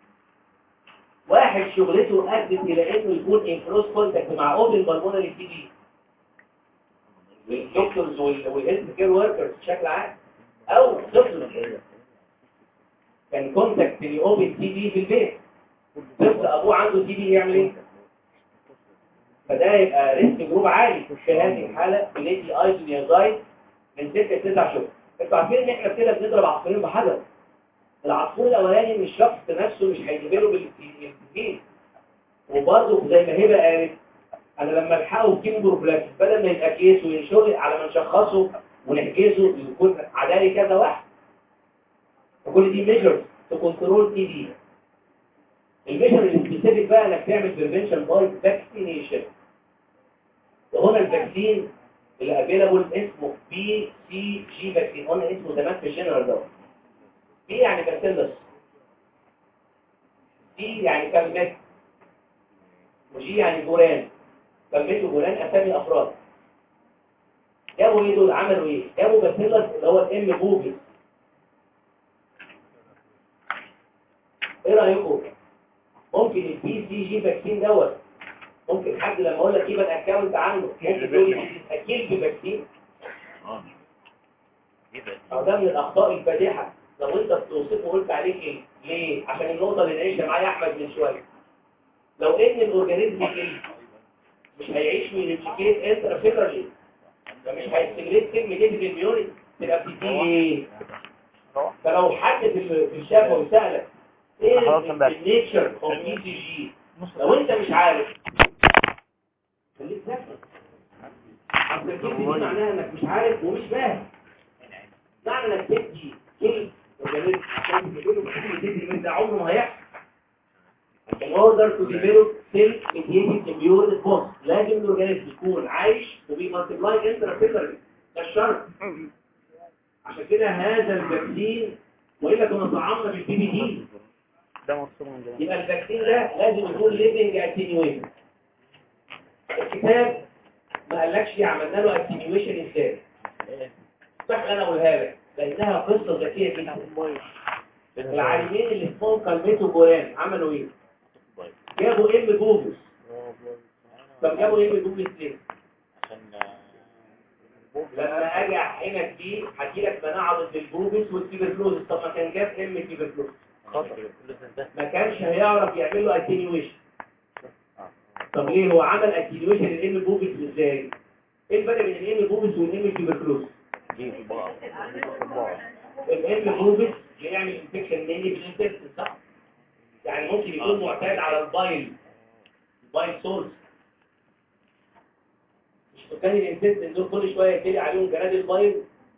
واحد شغلته ادت الى انه يكون ان كلوز كونتاكت مع اوبن بالمونري تي بي والدكتورز والهيلث كير وركرز بشكل عام او طفل كان كونتاكت لاوبن تي بي في البيت طفل ابوه عنده تي بي يعمل ايه فده يبقى ريسك جروب عالي في هذه الحالة بندي ايزونيازايد من 6 ل 9 شهور انتوا عارفين ان احنا كده بنضرب عصفورين بحجر العصفور الاولاني من الشخص نفسه مش هيجيبله بالتسجيل وبرضه زي ما هبه قالت انا لما الحقه بكيمو بروفلاكس بدل ما يبقى كيس وينشغل على ما نشخصه ونحجزه يكون عدالي كذا واحد فكل دي ميجرز تكنترول تي دي الميجر السبيسيفيك بقى انك تعمل بريفنشن باي فاكسينيشن وهنا الفاكسين اللي افيلابل اسمه بي سي جي فاكسين قلنا اسمه زمان في الجنرال ده بي يعني باسيلس سي يعني كلمات وجي يعني جوران كلمته جوران اسامي افراد جابوا ايه دول عملوا ايه جابوا باسيلس اللي هو الام بوبي ايه رايكم ممكن البي سي جي فاكسين دوت ممكن حد لما اقول لك يبقى الاكونت عنده ممكن تقول لي اكيد بفاكسين أو ده من الأخطاء الفادحة لو أنت بتوصفه وقلت عليك إيه؟ ليه؟ عشان النقطة اللي نعيشها معايا أحمد من شوية لو إن الأورجانيزم كده مش هيعيش من الشيكيت انترا فيكرلي فمش هيستجريت كلمة دي بالميوني تبقى بتديه إيه؟ فلو حد في ال- في الشافة وسألك إيه خلاص امبارح. النيتشر أوف بي سي جي لو أنت مش عارف خليك ذكي أصل الكلمة دي معناها إنك مش عارف ومش فاهم معنى انك تدي كلمة اورجانيزم عشان تقول له تدي من ده عمره ما هيحصل in order to develop self mediated immune response لازم الاورجانيزم يكون عايش وبيمالتيبلاي انترا ده الشرط عشان كده هذا الفاكسين والا كنا طعمنا بالبي بي دي ده مصروف من زمان يبقى الفاكسين ده لازم يكون ليفنج اتنيويشن الكتاب ما قالكش ليه عملنا له اتنيويشن ازاي صح انا اقولها لك لانها قصه ذكيه جدا العالمين اللي اسمهم كلمته جوان عملوا ايه جابوا ام جوفس طب جابوا ام جوفس ليه لما اجي احقنك بيه هجيلك مناعه ضد الجوفس والتيبركلوز طب ما كان جاب ام تيبركلوز ما كانش هيعرف يعمل له اتنيويشن طب ليه هو عمل اتنيويشن الام جوفس ازاي ايه الفرق بين الام جوفس والام تيبركلوز الام جوفس بيعمل انفكشن مني بالانتستين صح يعني ممكن يكون معتاد على البايل البايل سورس مش سكان الانتستين دول كل شويه يتلي عليهم جراد البايل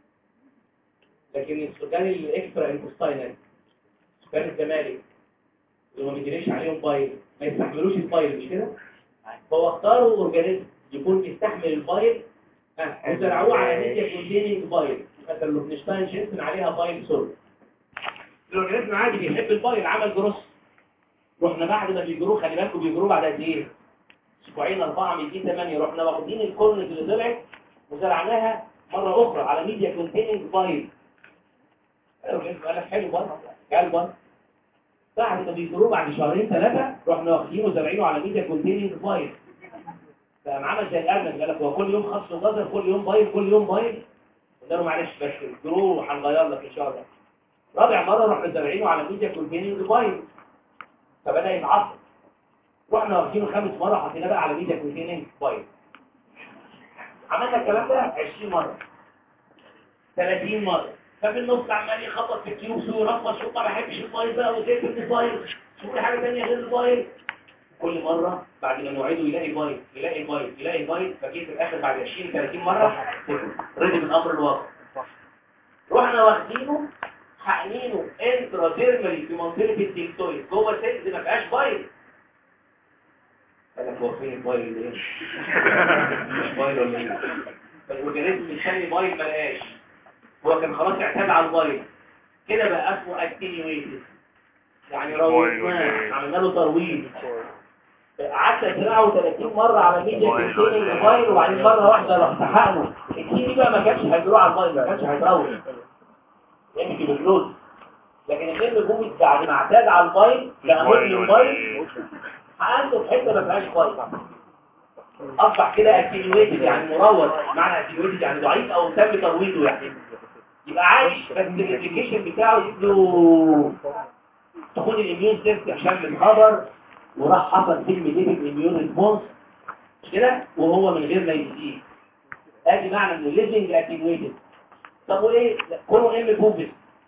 لكن السكان الاكسترا انتستينال سكان الزمالك اللي ما بيجريش عليهم بايل ما يستحملوش البايل مش كده فهو اختاروا اورجانيزم يكون بيستحمل البايل ها وزرعوه على ميديا كونتيننج بايل مثلا لوبنشتاين جنسن عليها بايل سورس الاورجانيزم عادي بيحب البايل عمل جروس رحنا بعد ما بيجروه خلي بالكم بيجروه بعد قد ايه اسبوعين اربعه من دي ثمانيه رحنا واخدين الكورنز اللي طلعت وزرعناها مره اخرى على ميديا كونتيننج بايل الاورجانيزم قال لك حلو بره قال بره بعد ما بيجروه بعد شهرين ثلاثه رحنا واخدينه وزارعينه على ميديا كونتيننج بايل بقى عمل زي الارنب قال لك هو كل يوم خص وجزر كل يوم بايل كل يوم بايل قلنا له معلش بس الجروه هنغير لك ان شاء الله رابع مرة رحنا زارعينه على ميديا كونتيننج بايل فبدأ يتعصب رحنا واخدينه خامس مرة حطيناه بقى على ميديا كونتيننج بايل عملنا الكلام ده 20 مرة 30 مرة ففي النص عمال يخبط في الكيوبس ويرفض شو ما بحبش البايل بقى وزيت البايل شو حاجة تانية غير البايل كل مرة بعد ما نوعده يلاقي بايل يلاقي بايل يلاقي بايل فجيت في الآخر بعد 20 30 مرة رضي من أمر الواقع رحنا واخدينه حقنينه انتراتيرمالي في منطقة الديكتويد جوه سيلز ما فيهاش بايل قال لك هو فين البايل ده مش بايل ولا ايه فالاورجانيزم مستني بايل ما لقاش هو كان خلاص اعتاد على البايل كده بقى اسمه اتينيويتد يعني روضناه عملنا له ترويض قعدت ازرعه 30 مرة على ميديا كونتيننج بايل وبعدين مرة واحدة رحت حقنه التي دي بقى ما كانش هيزرعه على البايل ما كانش هيتروض يمشي بالفلوس لكن الفيلم جومي بعد ما اعتاد على البايل لقى مدمن الموبايل عنده في حته ما فيهاش بايل اصبح كده اتنيويتد يعني مروض معنى اتنيويتد يعني ضعيف او تم ترويضه يعني يبقى عايش بس الابلكيشن بتاعه يدله تاخد الاميون سيستم شم الخبر وراح حصل فيلم ديفيد الاميون ريسبونس مش كده وهو من غير ما يزيد ادي معنى ان الليفنج اتنيويتد طب وايه كونه ام بوبس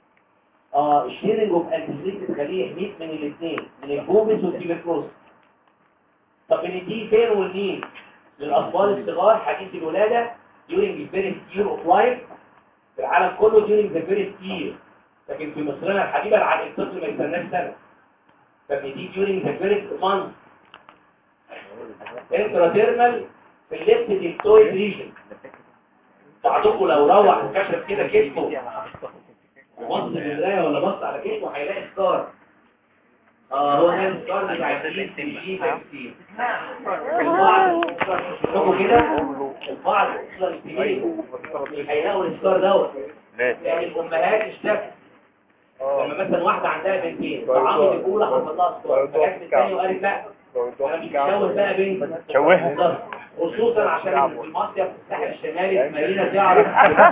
اه الشيرنج اوف انتيزيت تخليه يحميك من الاثنين من البوبس والتيبركلوز طب من دي فين والمين للاطفال الصغار حديث الولاده during the first year of life في العالم كله during the first year لكن في مصرنا الحبيبه العالم الطفل ما يستناش سنه فبندي during the first month انتراتيرمال في الليفت ديكتويد ريجن بعضكم لو روح وكشف كده كتفه وبص في المرايه ولا بص على كتفه هيلاقي سكار اه هو ده السكار بتاع الجي جي تكتير البعض شوفوا كده البعض اصلا كبير هيلاقوا السكار دوت يعني الامهات اشتكوا لما مثلا واحده عندها بنتين طعام الاولى حصل لها سكار فجت الثانيه وقالت لا انا مش بشوه بقى بين شوهها بالظبط. خصوصا عشان في المصيف في الساحل الشمالي مدينه تعرف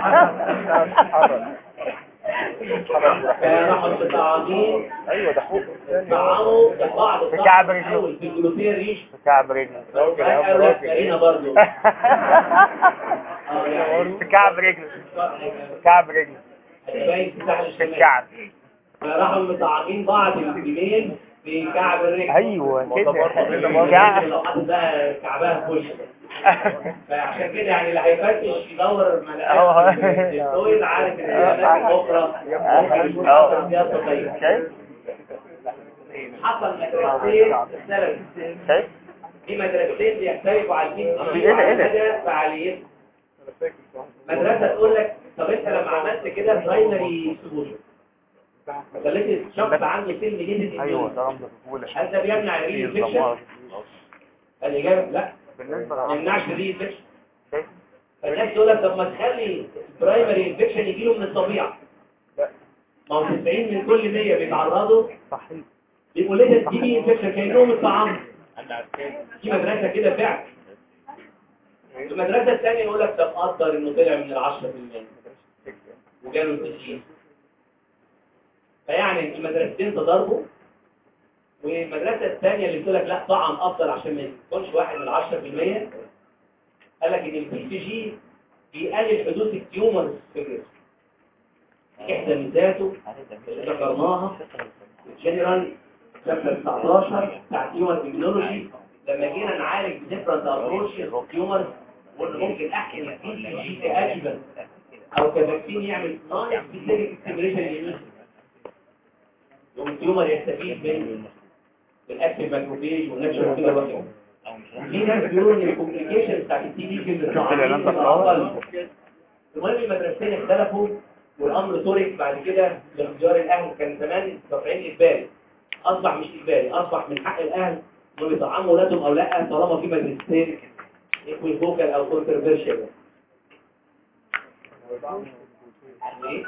فراحوا متعاطين ايوه ده حب طعموا بعض في كعب رجله. الاول في الجلوتين ريش في كعب رجله قالوا مارينا برضو اه يعني في كعب رجله في كعب رجله باين في الساحل في الشمالي الكعب فراحوا مطعمين بعض الجبين في كعب الرجل ايوه كده ممكن كعب لو حد بقى كعبها في وشه فعشان كده يعني اللي هيفتش يدور ما أهو. لقاش الدول عارف ان في اماكن اخرى ممكن يحصل فيها تغير شايف حصل مدرستين اختلفوا شايف في مدرستين بيختلفوا على البي في إيه ده؟ إيه ده؟ مدى فعاليتهم مدرسه تقول لك طب انت لما عملت كده برايمري سكول خليت الشخص عنده سن جديد ايوه ده رمز الطفوله هل ده بيمنع الري في انفكشن؟ الدمار. الاجابه لا بالنسبه ما لرمز يمنعش الري انفكشن شايف فالناس تقول لك طب ما تخلي البرايمري انفكشن يجي له من الطبيعه ما هو 90 من كل 100 بيتعرضوا صحيح لمولده تي بي انفكشن كانهم اتطعموا في مدرسه كده فعلا المدرسه الثانيه يقول لك طب قدر انه طلع من ال 10% وجاله التسجيل فيعني المدرستين تضاربوا والمدرسه الثانيه اللي بتقول لك لا طعم افضل عشان ما يكونش واحد من ال 10% قال لك ان البي سي جي بيقلل حدوث التيومرز في الجسم احدى ميزاته اللي ذكرناها الجنرال شابتر 19 بتاع تيومر اميونولوجي لما جينا نعالج ديفرنت ابروشز تيومر قلنا ممكن احكي البي سي جي كادجفنت او كفاكسين يعمل نون سبيسيفيك ستيميوليشن يوم التيومر يستفيد من الاكتيف ماكروفيج والناتشورال كده وكده في ناس بيقولوا ان الكومبليكيشن بتاعت التي بي في الإعلان ده الطعام المهم المدرستين اختلفوا والامر ترك بعد كده لاختيار الاهل كان زمان دافعين اجباري اصبح مش اجباري اصبح من حق الاهل انهم يطعموا اولادهم او لا طالما في مدرستين ايكويفوكال او كونترفيرشال ايه؟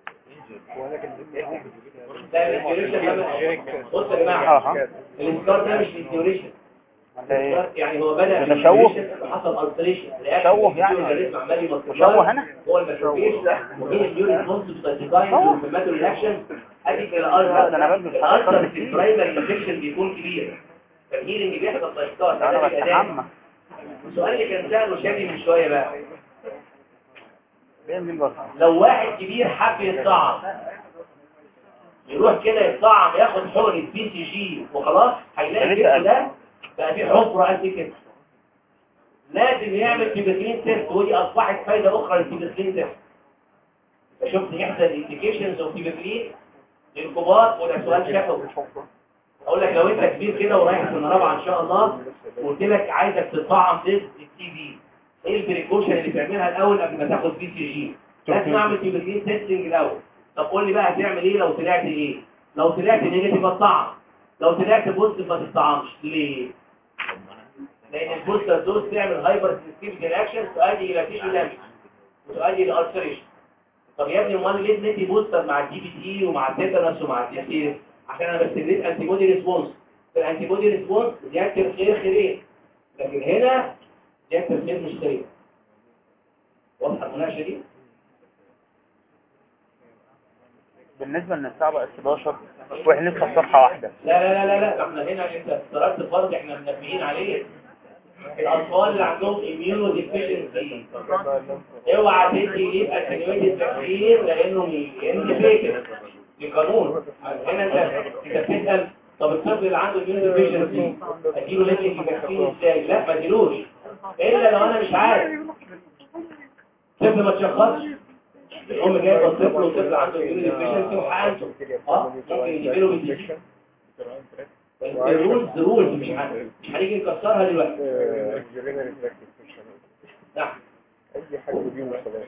لا الانتيوريشن بصوا يا جماعه اها الاسكار ده مش الانتيوريشن ده ايه يعني هو بدأ ده تشوه؟ حصل التريشن تشوه يعني؟ تشوه هنا؟ هو الماتروفيج وهي اليورين كونسبت سايتوكاين تشوه؟ والفيماتوري رياكشن ادي الى لا، ده أنا الالتر بلبس حاجات الالتر كتير. في البرايمري انفكشن بيكون كبير فالهيلنج بيحصل سايتوكاين انا ده بيبقى بستحمى السؤال اللي كان سأله شادي من شويه بقى بيعمل بس لو واحد كبير حب يتطعم يروح كده يتطعم ياخد حقن بي سي جي وخلاص هيلاقي ده لسه الجسم ده بقى فيه حفرة قد كده لازم يعمل تيبسلين تيست ودي اصبحت فايدة اخرى للتيبسلين تيست فشفت احدى الانديكيشنز اوف تيبسلين للكبار وده سؤال شفوي اقول لك لو انت كبير كده ورايح سنه رابعه ان شاء الله وقلت لك عايزك تطعم تيست التي في ايه البريكوشن اللي تعملها الاول قبل ما تاخد بي سي جي لازم اعمل تيبسلين تيستنج الاول طب قول لي بقى هتعمل ايه لو طلعت ايه لو طلعت نيجاتيف اطعم لو طلعت بوزيتيف ما تطعمش ليه لان البوستر دوز تعمل هايبر سيستيميك رياكشن تؤدي الى تيشو دامج وتؤدي الى التريشن طب يا ابني امال ليه اديتي بوستر مع الدي بي تي ومع التيتانس ومع التيسير عشان انا بستمريت انتي بودي ريسبونس في الانتي بودي ريسبونس زياده الخير خيرين لكن هنا زياده الخير مش خير واضحه المناقشه دي بالنسبه للساعه بقت 11 واحنا لسه في صفحه واحده لا لا لا لا لا احنا هنا انت تركت فرض احنا منبهين عليه الاطفال اللي عندهم اميونو ديفيشنسي اوعى تدي ليه اتنويتد فاكسين لانه انديكيتد لقانون هنا انت انت بتسال طب الطفل اللي عنده اميونو ديفيشنسي اديله ليبلينج فاكسين ازاي لا ما اديلوش الا لو انا مش عارف طفل ما تشخصش الام جايبه الطفل والطفل عنده اميونو ديفيشنسي وحالته اه ممكن يجيله بالديفيشن الرولز رولز مش هن- مش هنيجي نكسرها دلوقتي نعم اي حاجه دي وخلاص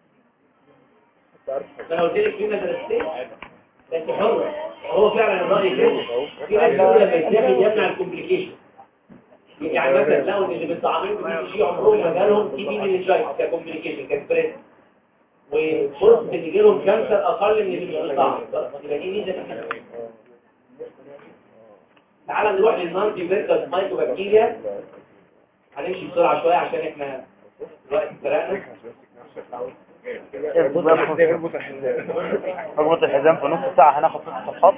انا قلت لك في مدرستين انت حر هو فعلا الراي كده في ناس بيقول لما يتاخد يمنع الكومبليكيشن يعني مثلا لو اللي بيطعمين بي سي عمرهم ما جالهم تي بي من الجاي ككومبليكيشن كسبريس وفرصه ان يجي لهم كانسر اقل من اللي مش بيطعم يبقى دي ميزه كده. تعالى نروح للنانتي فيركس مايكروبكتيريا هنمشي بسرعه شويه عشان احنا دلوقتي سرقنا اربط الحزام في نص ساعة هناخد ست صفحات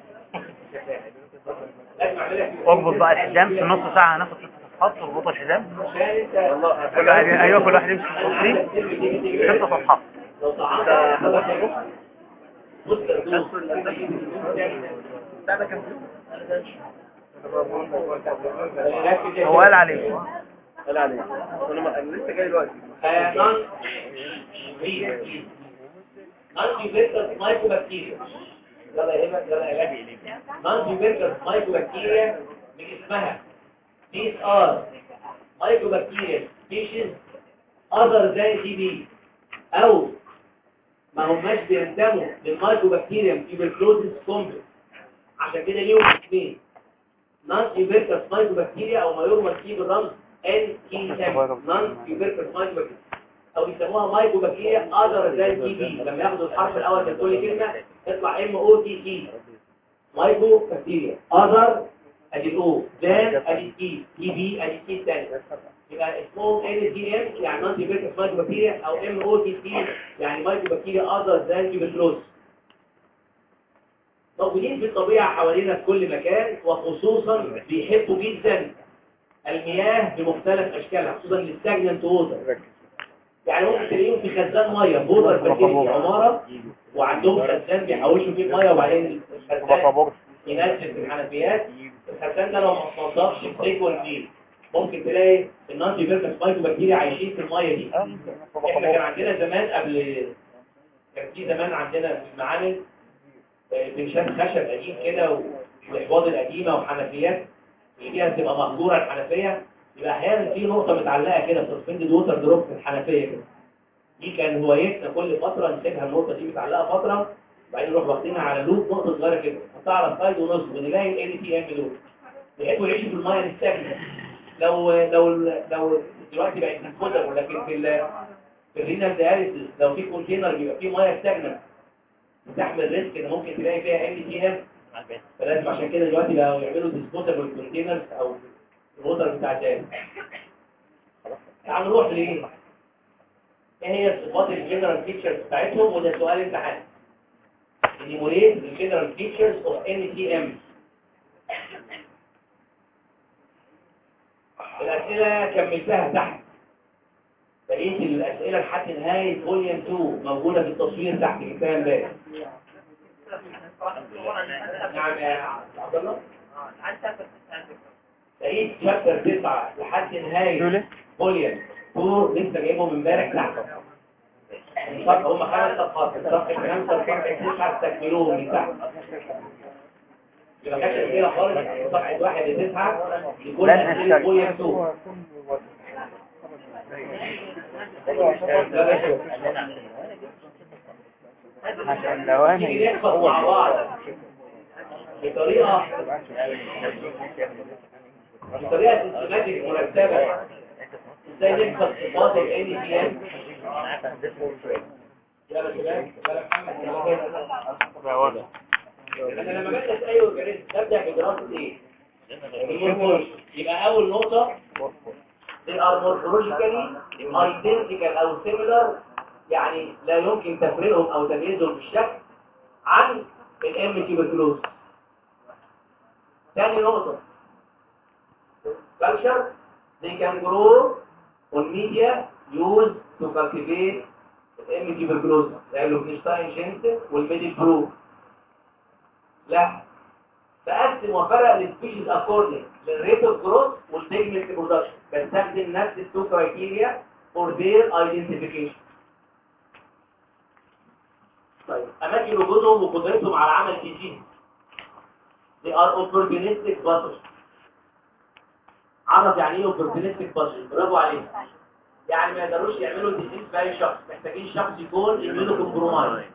لازم اعملها في اربط بقى الحزام في نص ساعة هناخد ست صفحات اربط الحزام عشان انت ايوه كل واحد يمسك الكرسي ست صفحات لو طعنت بص الدوس هو قال عليه قال عليه انا ما- أنا لسه جاي دلوقتي نون نون فيركس مايكروبكتيريا يلا يا هبه يلا يا هبه نون فيركس مايكروبكتيريا من اسمها these are mycobacteria species other than TB او ما هماش بينتموا للمايكوبكتيريم تيبركلوزيس كومبلكس عشان كده ليهم اسمين نون تيبركس مايكوبكتيريا او ما يرمز فيه بالرمز ان تي ام نون تيبركس مايكوبكتيريا او بيسموها مايكوبكتيريا other than TB لما ياخدوا الحرف الاول من كل كلمه يطلع ام او تي تي مايكوبكتيريا other ادي الاو ذان ادي تي تي بي ادي تي الثاني يبقى اسمهم ان تي ام يعني نون تيبركس مايكوبكتيريا او ام او تي تي يعني مايكوبكتيريا اذر ذان تيبركلوز موجودين في الطبيعه حوالينا في كل مكان وخصوصا بيحبوا جدا المياه بمختلف اشكالها خصوصا الستاجننت ووتر يعني ممكن تلاقيهم في خزان ميه بودر فاتين في عماره وعندهم خزان بيحوشوا فيه ميه وبعدين الخزان ينزل في الحنفيات الخزان ده لو ما اتنضفش فريكونتلي ممكن تلاقي النانتي فيركس مايكروبكتيريا عايشين في الميه دي احنا كان عندنا زمان قبل كان في زمان عندنا في المعامل آه، بنشات خشب قديم كده و- واحواض القديمه وحنفيات اللي فيها تبقى مهجوره الحنفيه يبقى احيانا في نقطه متعلقه كده سسبندد ووتر دروب في الحنفيه كده دي كان هوايتنا كل فتره نسيبها النقطه دي متعلقه فتره وبعدين نروح واخدينها على لوب نقطه صغيره كده نحطها على السايد ونص ونلاقي ال تي ام دول بيحبوا يعيشوا في الميه الساكنه لو لو لو دلوقتي بقت ديسبوزر ولكن في ال في الرينال دياليسيس لو في كونتينر بيبقى فيه ميه ستاجنة بتحمل ريسك ان ممكن تلاقي فيها ال تي ام فلازم عشان كده دلوقتي بقوا يعملوا ديسبوزبل كونتينرز او الوتر بتاع الدم تعال نروح لايه ايه هي الصفات الجنرال فيتشرز بتاعتهم وده سؤال امتحان انيموليت الجنرال فيتشرز اوف ان تي ام الاسئله كملتها تحت بقيه الاسئله لحد نهايه فوليوم 2 موجوده في التصوير تحت جبتها امبارح نعم يا عبد الله بقيه شابتر 9 لحد نهايه فوليوم 2 لسه جايبهم امبارح تحت الصفحه هم خمس صفحات الصفحه 5 صفحه 9 استكملوهم من تحت يبقى كانت اسئله خالص صفحه 1 ل 9 لكل لن اسئله أشترك. فوليوم 2 عشان لو نيجي انا نحفظ مع بعض بطريقة بطريقة سيستماتيك مرتبة ازاي نحفظ صفات ال NPM يلا شباب يلا محمد يلا كده. انا لما بدأت اي اورجانيزم ببدأ بدراسة ايه؟ المورفولوجي يبقى اول نقطة they are morphologically identical او similar يعني لا يمكن تفريقهم او تمييزهم في الشكل عن الام تيبركلوز ثاني نقطة culture they can grow on media used to cultivate الام تيبركلوز زي اللوفنشتاين جينت والميدل برو لا بقسم وفرق السبيشيز اكوردنج للريت اوف جروث والبيجمنت برودكشن بستخدم نفس التو كرايتيريا فور ذير ايدنتيفيكيشن طيب اماكن وجودهم وقدرتهم على عمل تيجين they are opportunistic buzzers عرف يعني ايه opportunistic buzzers برافو عليك يعني ما يقدروش يعملوا ديزيز في اي شخص محتاجين شخص يكون immunocompromised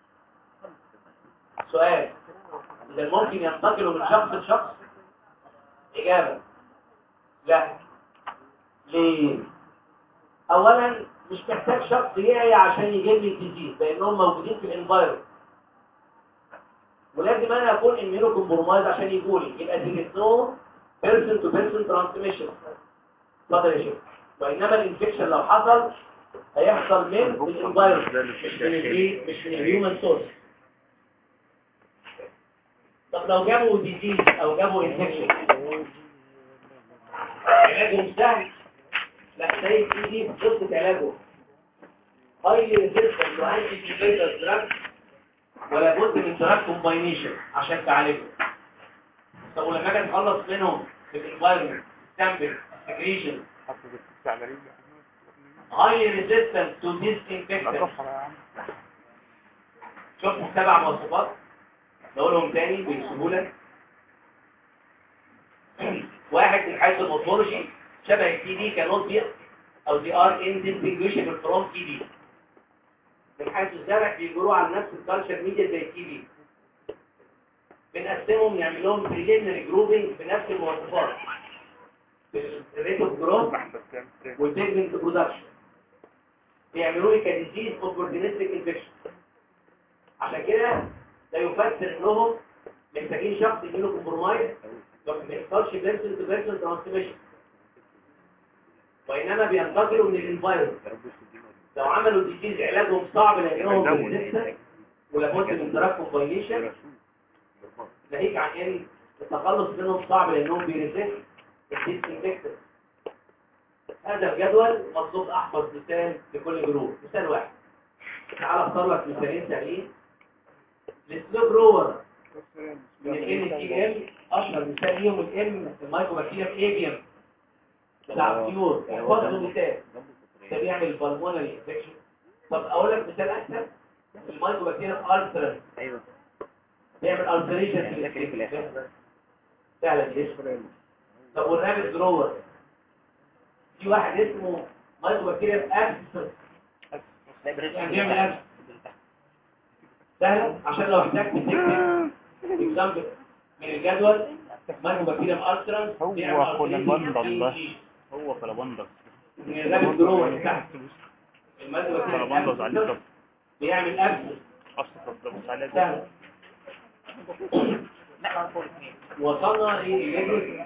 سؤال إذا ممكن ينتقلوا من شخص لشخص إجابة لا ليه أولا مش محتاج شخص يعي عشان يجيب لي الديزيز لأنهم موجودين في الانفايرمنت ولازم انا اكون اميونو كومبرومايز عشان يجولي يبقى دي نو بيرسون تو بيرسون ترانسميشن اتفضل يا شيخ وانما الانفكشن لو حصل هيحصل من الانفايرمنت مش من الايه مش من الهيومن سورس طب لو جابوا ديزيز او جابوا انفكشن علاجهم سهل لا زي دي قصه علاجه هاي ريزيستنت وانتي انفكشن دراج ولا بد من دراج كومباينيشن عشان تعالجه طب ولما اجي اتخلص منهم بالانفايرمنت سامبل سكريشن هاي ريزيستنت تو ديس انفكشن شفت سبع مواصفات نقولهم تاني بسهولة واحد من حيث المورفولوجي شبه التي دي كانوت بي او دي ار ان ديستنجويشبل فروم تي دي من حيث الزرع بيجروا على نفس الكالتشر ميديا زي التي دي بنقسمهم نعمل لهم بريليمنري جروبنج بنفس المواصفات الريت اوف جروث والبيجمنت برودكشن بيعملوا لي كديزيز اوبورتونستيك انفكشن عشان كده لا يفسر انهم محتاجين شخص يجيله كومبرومايز ما بيحصلش بيرسون تو بيرسون ترانسميشن وانما بينتقلوا من الانفايرمنت لو عملوا ديزيز علاجهم صعب لانهم ريزيستنت ولابد من دراج كومباينيشن ناهيك عن ان التخلص منهم صعب لانهم بيريزيست الديسانفكتنت هذا الجدول مطلوب احفظ مثال لكل جروب مثال واحد تعال اختار لك مثالين سهلين السلو جروور من ال تي ام اشهر مثال ليهم الام المايكروبكتيريا ايبيوم بتاع الطيور احفظ مثال ده بيعمل بالمونري انفكشن طب اقول لك مثال احسن المايكروبكتيريا الترا ايوه بيعمل التريشن في السكين فعلا جدا طب والرابط جروور في واحد اسمه مايكروبكتيريا ابسس يعني بيعمل ابسس سهل عشان لو احتجت تكتب اكزامبل من الجدول مايكروبكتيريا الترا هو كولابندر ده هو كولابندر من الرابط جروور تحت كولابندر عليه المايكروبكتيريا طب بيعمل ابسس اصلا طب بص عليه سهل وصلنا ايه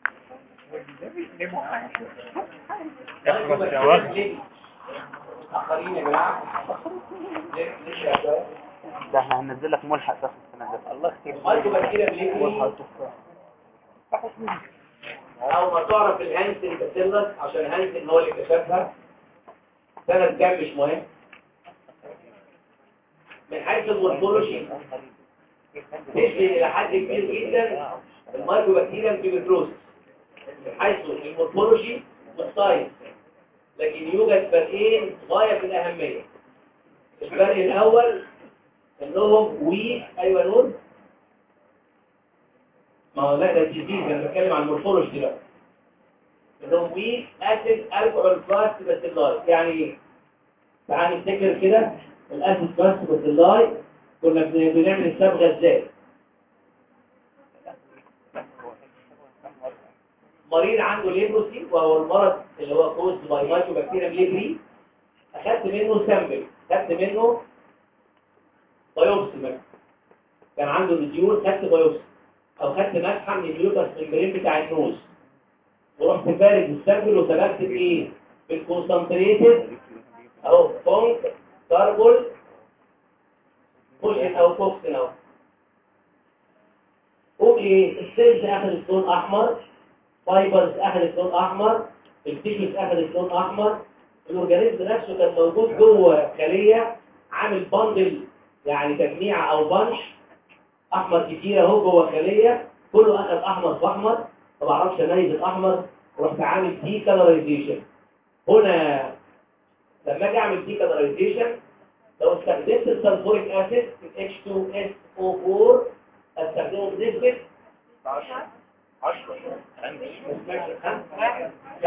اخرس يا واد اخرين يا جماعه ليه- ليه يا شباب؟ ده احنا هننزل لك ملحق تاخد السنه ده الله يختار مايكرو بكتيريا بليكري او ما تعرف الهانسن باسيلس عشان هانسن هو اللي اكتشفها سنة كام مش مهم من حيث المورفولوجي تشبه الى حد كبير جدا المايكرو بكتيريا تيوبروسس من حيث المورفولوجي والسايز لكن يوجد فرقين غاية في الأهمية الفرق الأول انهم وي ايوه نور ما هو لا ده جديد انا بتكلم عن المورفولوجي دلوقتي انهم وي اسيد الكحول فاست باسيلاي يعني ايه تعال نفتكر كده الاسيد فاست باسيلاي كنا بن- بنعمل الصبغه ازاي مريض عنده ليبروسي وهو المرض اللي هو كوز باي مايكروبكتيريم ليبري اخدت منه سامبل خدت منه بايوبسي مثلا كان عنده مديول خدت بايوبسي او خدت مسحه من اليوتس ممبرين بتاع النوز ورحت فارد السامبل وسلكت بايه بالكونسنتريتد اهو فونك كاربول بوشن او كوكسين اهو قول ايه السيلز اخذت لون احمر فايبرز اخذت لون احمر التيشوز اخذت لون احمر الاورجانيزم نفسه كان موجود جوه خليه عامل باندل يعني تجميع او بنش احمر كتير اهو جوه خليه كله اخذ احمر في احمر ما بعرفش اميز الاحمر ورحت عامل دي كالرايزيشن هنا لما اجي اعمل دي كالرايزيشن لو استخدمت السلفوريك اسيد H2SO4 استخدمه بنسبه 5% 1%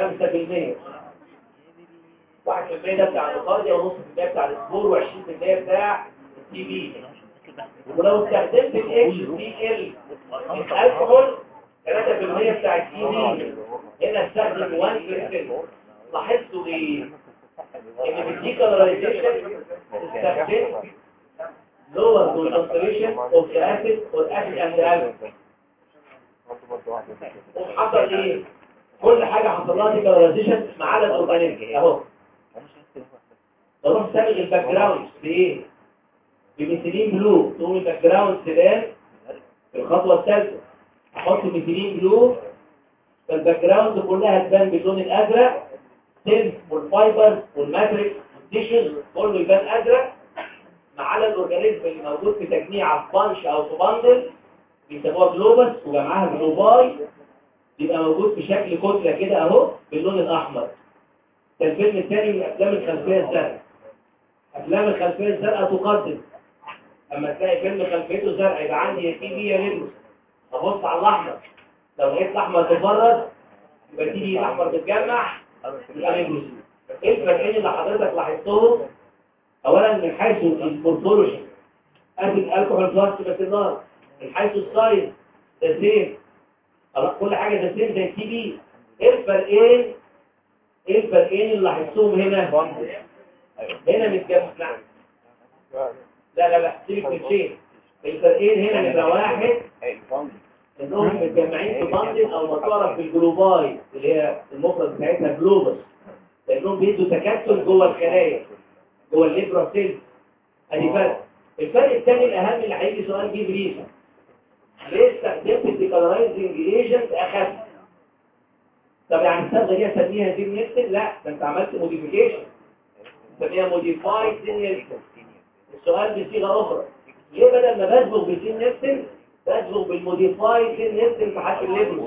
ده بتاع النقاضية ونص في المية بتاع الاسبور و20 في المية بتاع التي بي ولو استخدمت ال HCl الكحول 3% بتاع التي بي هنا استخدم 1% لاحظتوا ايه؟ ان في الديكالرايزيشن استخدمت lower concentration of the acid or acid and the alcohol وحصل ايه كل حاجة حصل لها ديكالرايزيشن ما عدا الاورجانيزم اهو بروح سابق الباك جراوند بايه بميثيلين بلو تقوم الباك جراوند تبان في الخطوة الثالثة احط ميثيلين بلو فالباك جراوند كلها تبان باللون الازرق سيلز والفايبرز والماتريكس والتيشوز كله يبان ازرق ما عدا الاورجانيزم اللي موجود في تجميع في بانش او في باندل بيسموها جلوبس وجمعها جلوباي يبقى موجود في شكل كتلة كده اهو باللون الاحمر ده الفيلم الثاني من افلام الخلفية الزرقاء افلام الخلفية الزرقاء تقدم اما تلاقي فيلم خلفيته زرقاء يبقى عندي يا تي بي يا ليبروس ابص على الاحمر لو لقيت الاحمر تفرد يبقى تي بي الاحمر تتجمع يبقى ليبروس ايه الفرقين اللي حضرتك لاحظتهم اولا من حيث المورفولوجي اسيد الكحول بلس باسيلار من حيث السايز ده سيم خلاص كل حاجه ده سيم زي التي بي ايه الفرقين ايه الفرقين اللي لاحظتهم هنا هنا متجمع لا لا لا سيبك من شيء الفرقين هنا نبقى واحد انهم متجمعين في باندل او ما تعرف بالجلوباي اللي هي المفرد بتاعتها جلوبس لانهم بيدوا تكتل جوه الخلايا جوه الليبرا سيل ادي فرق الفرق الثاني الاهم اللي هيجي سؤال جه بريسا ليه استخدمت الديكالرايزنج ايجنت اخف طب يعني الصبغه دي اسميها دي نيكتن لا ده انت عملت موديفيكيشن اسميها موديفايد دينيكتن السؤال بصيغه اخرى ليه بدل ما بصبغ بالدين نيكتن بصبغ بالموديفايد دينيكتن في حرف الليبروس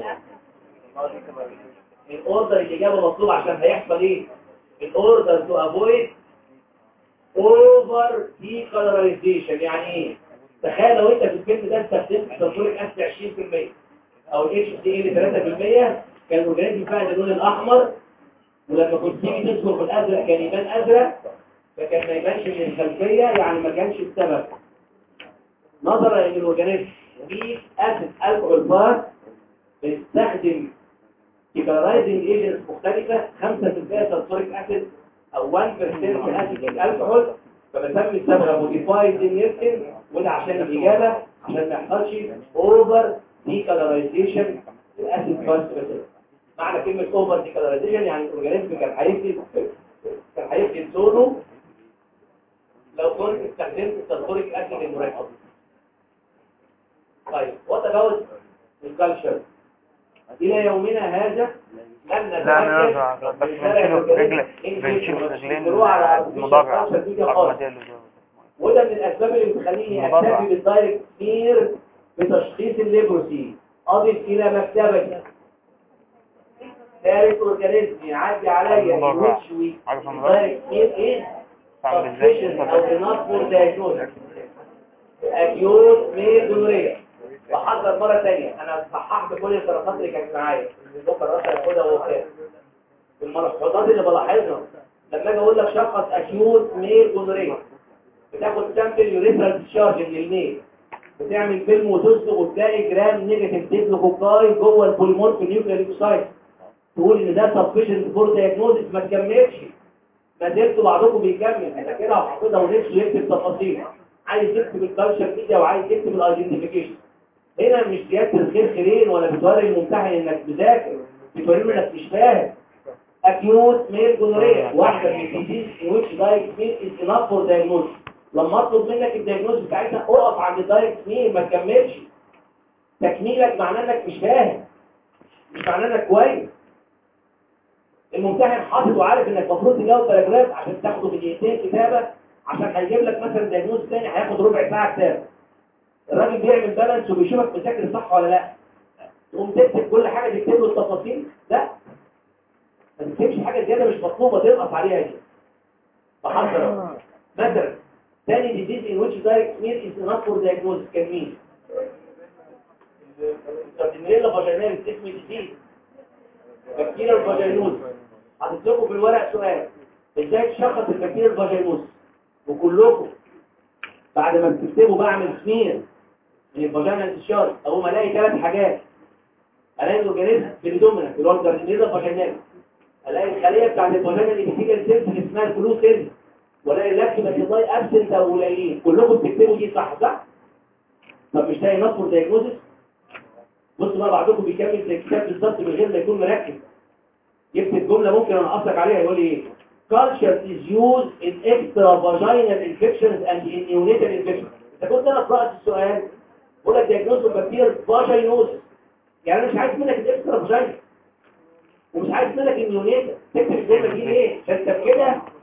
الاوردر الاجابه مطلوب عشان هيحصل ايه الاوردر تو افويد اوفر ديكالرايزيشن يعني ايه تخيل لو انت في الفيلم ده استخدمت سلفوريك اسيد 20% او الاتش سي ال 3% كان الاورجانيزم فيها اللون الاحمر ولما كنت تيجي تدخل في الازرق كان يبان ازرق فكان ما يبانش من الخلفيه يعني ما كانش السبب نظرا ان الاورجانيزم فيه اسيد الكحول بار بنستخدم ديكالرايزنج ايجنتس مختلفه 5% سلفوريك اسيد او 1% اسيد الكحول فبسمي الصبغه موديفايد دينيرتين وده عشان الاجابه عشان ما يحصلش اوفر ديكالرايزيشن الاسيد فاست بس معنى كلمه اوفر ديكالرايزيشن يعني الاورجانيزم كان هيفقد كان هيفقد لونه لو كنت استخدمت السلفوريك اسيد المركب طيب وات اباوت الكالتشر الى يومنا هذا لم لا نرجع بس بنشيله رجل بنشيله رجلين المضارع أرماديلو ده. وده من الاسباب اللي بتخليني مضرع. اكتفي بالدايركت كتير بتشخيص الليبروسي اضف الى مكتبتي ثالث اورجانيزم يعدي عليا المضرع. يشوي عارف المضرع؟ دايركت كتير ايه تعمل ازاي suspicion او enough for diagnosis acute male gonorrhea بحضر مرة تانية انا صححت كل الدراسات اللي كانت معايا بكره راسا ياخدها وهو خارج الملحوظات اللي بلاحظها لما اجي اقول لك شخص acute male gonorrhea بتاخد سامبل يوريثرال ديشارج من الميل بتعمل فيلم وتصبغ وتلاقي جرام نيجاتيف ديبلوكوكاي جوه البوليمورف نيوكلير ليوكسايت تقول ان ده سفشنت فور دايجنوزيس ما تكملش ما زلتوا بعضكم بيكمل انا كده وحافظها ونفسه يكتب تفاصيل عايز يكتب الكالتشر ميديا وعايز يكتب الايدنتيفيكيشن هنا مش زياده الخير خيرين ولا بتوري الممتحن انك مذاكر بتوري له انك مش فاهم acute male gonorrhea واحده من الديزيز in which direct meal is enough for diagnosis لما اطلب منك الدياجنوز بتاعتها اقف عند الدايركت ميل ما تكملش تكميلك معناه انك مش فاهم مش معناه انك كويس الممتحن حاطط وعارف انك المفروض تجاوب باراجراف عشان تاخده في دقيقتين كتابه عشان هيجيب لك مثلا دياجنوز تاني هياخد ربع ساعه كتابه الراجل بيعمل بالانس وبيشوفك بتذاكر صح ولا لا تقوم تكتب كل حاجه تكتب له التفاصيل لا ما تكتبش حاجه زياده مش مطلوبه تنقص عليها دي بحضر مثلا ثاني disease in which direct meal is not for diagnosis كان مين؟ الكاردينيلا فاجينال اسم جديد بكتيريا الفاجينوز هتكتبوا في الورق سؤال ازاي تشخص البكتيريا الفاجينوز وكلكم بعد ما بتكتبوا بعمل سمير من الفاجينا انتشار اقوم الاقي ثلاث حاجات الاقي الاورجانيزم بريدومينانت اللي هو الكاردينيلا فاجينال الاقي الخليه بتاعت الفاجينا اللي بتيجي السيلز اللي اسمها الفلو سيلز ولا اللاكتو باسيلاي ابسنت او قليلين كلكم بتكتبوا دي صح صح طب مش لاقي نصر دايجنوزس بصوا بقى بعضكم بيكمل زي الكتاب بالظبط من غير ما يكون مركز يكتب جمله ممكن انقصك عليها يقول ايه culture is used in extravaginal infections and in neonatal infections اذا كنت انا قرات السؤال بقول لك diagnosis of bacterial vaginosis يعني انا مش عايز منك الاكسترا فاجينا ومش عايز منك النيونيتا تكتب الجمله دي ليه عشان انت كده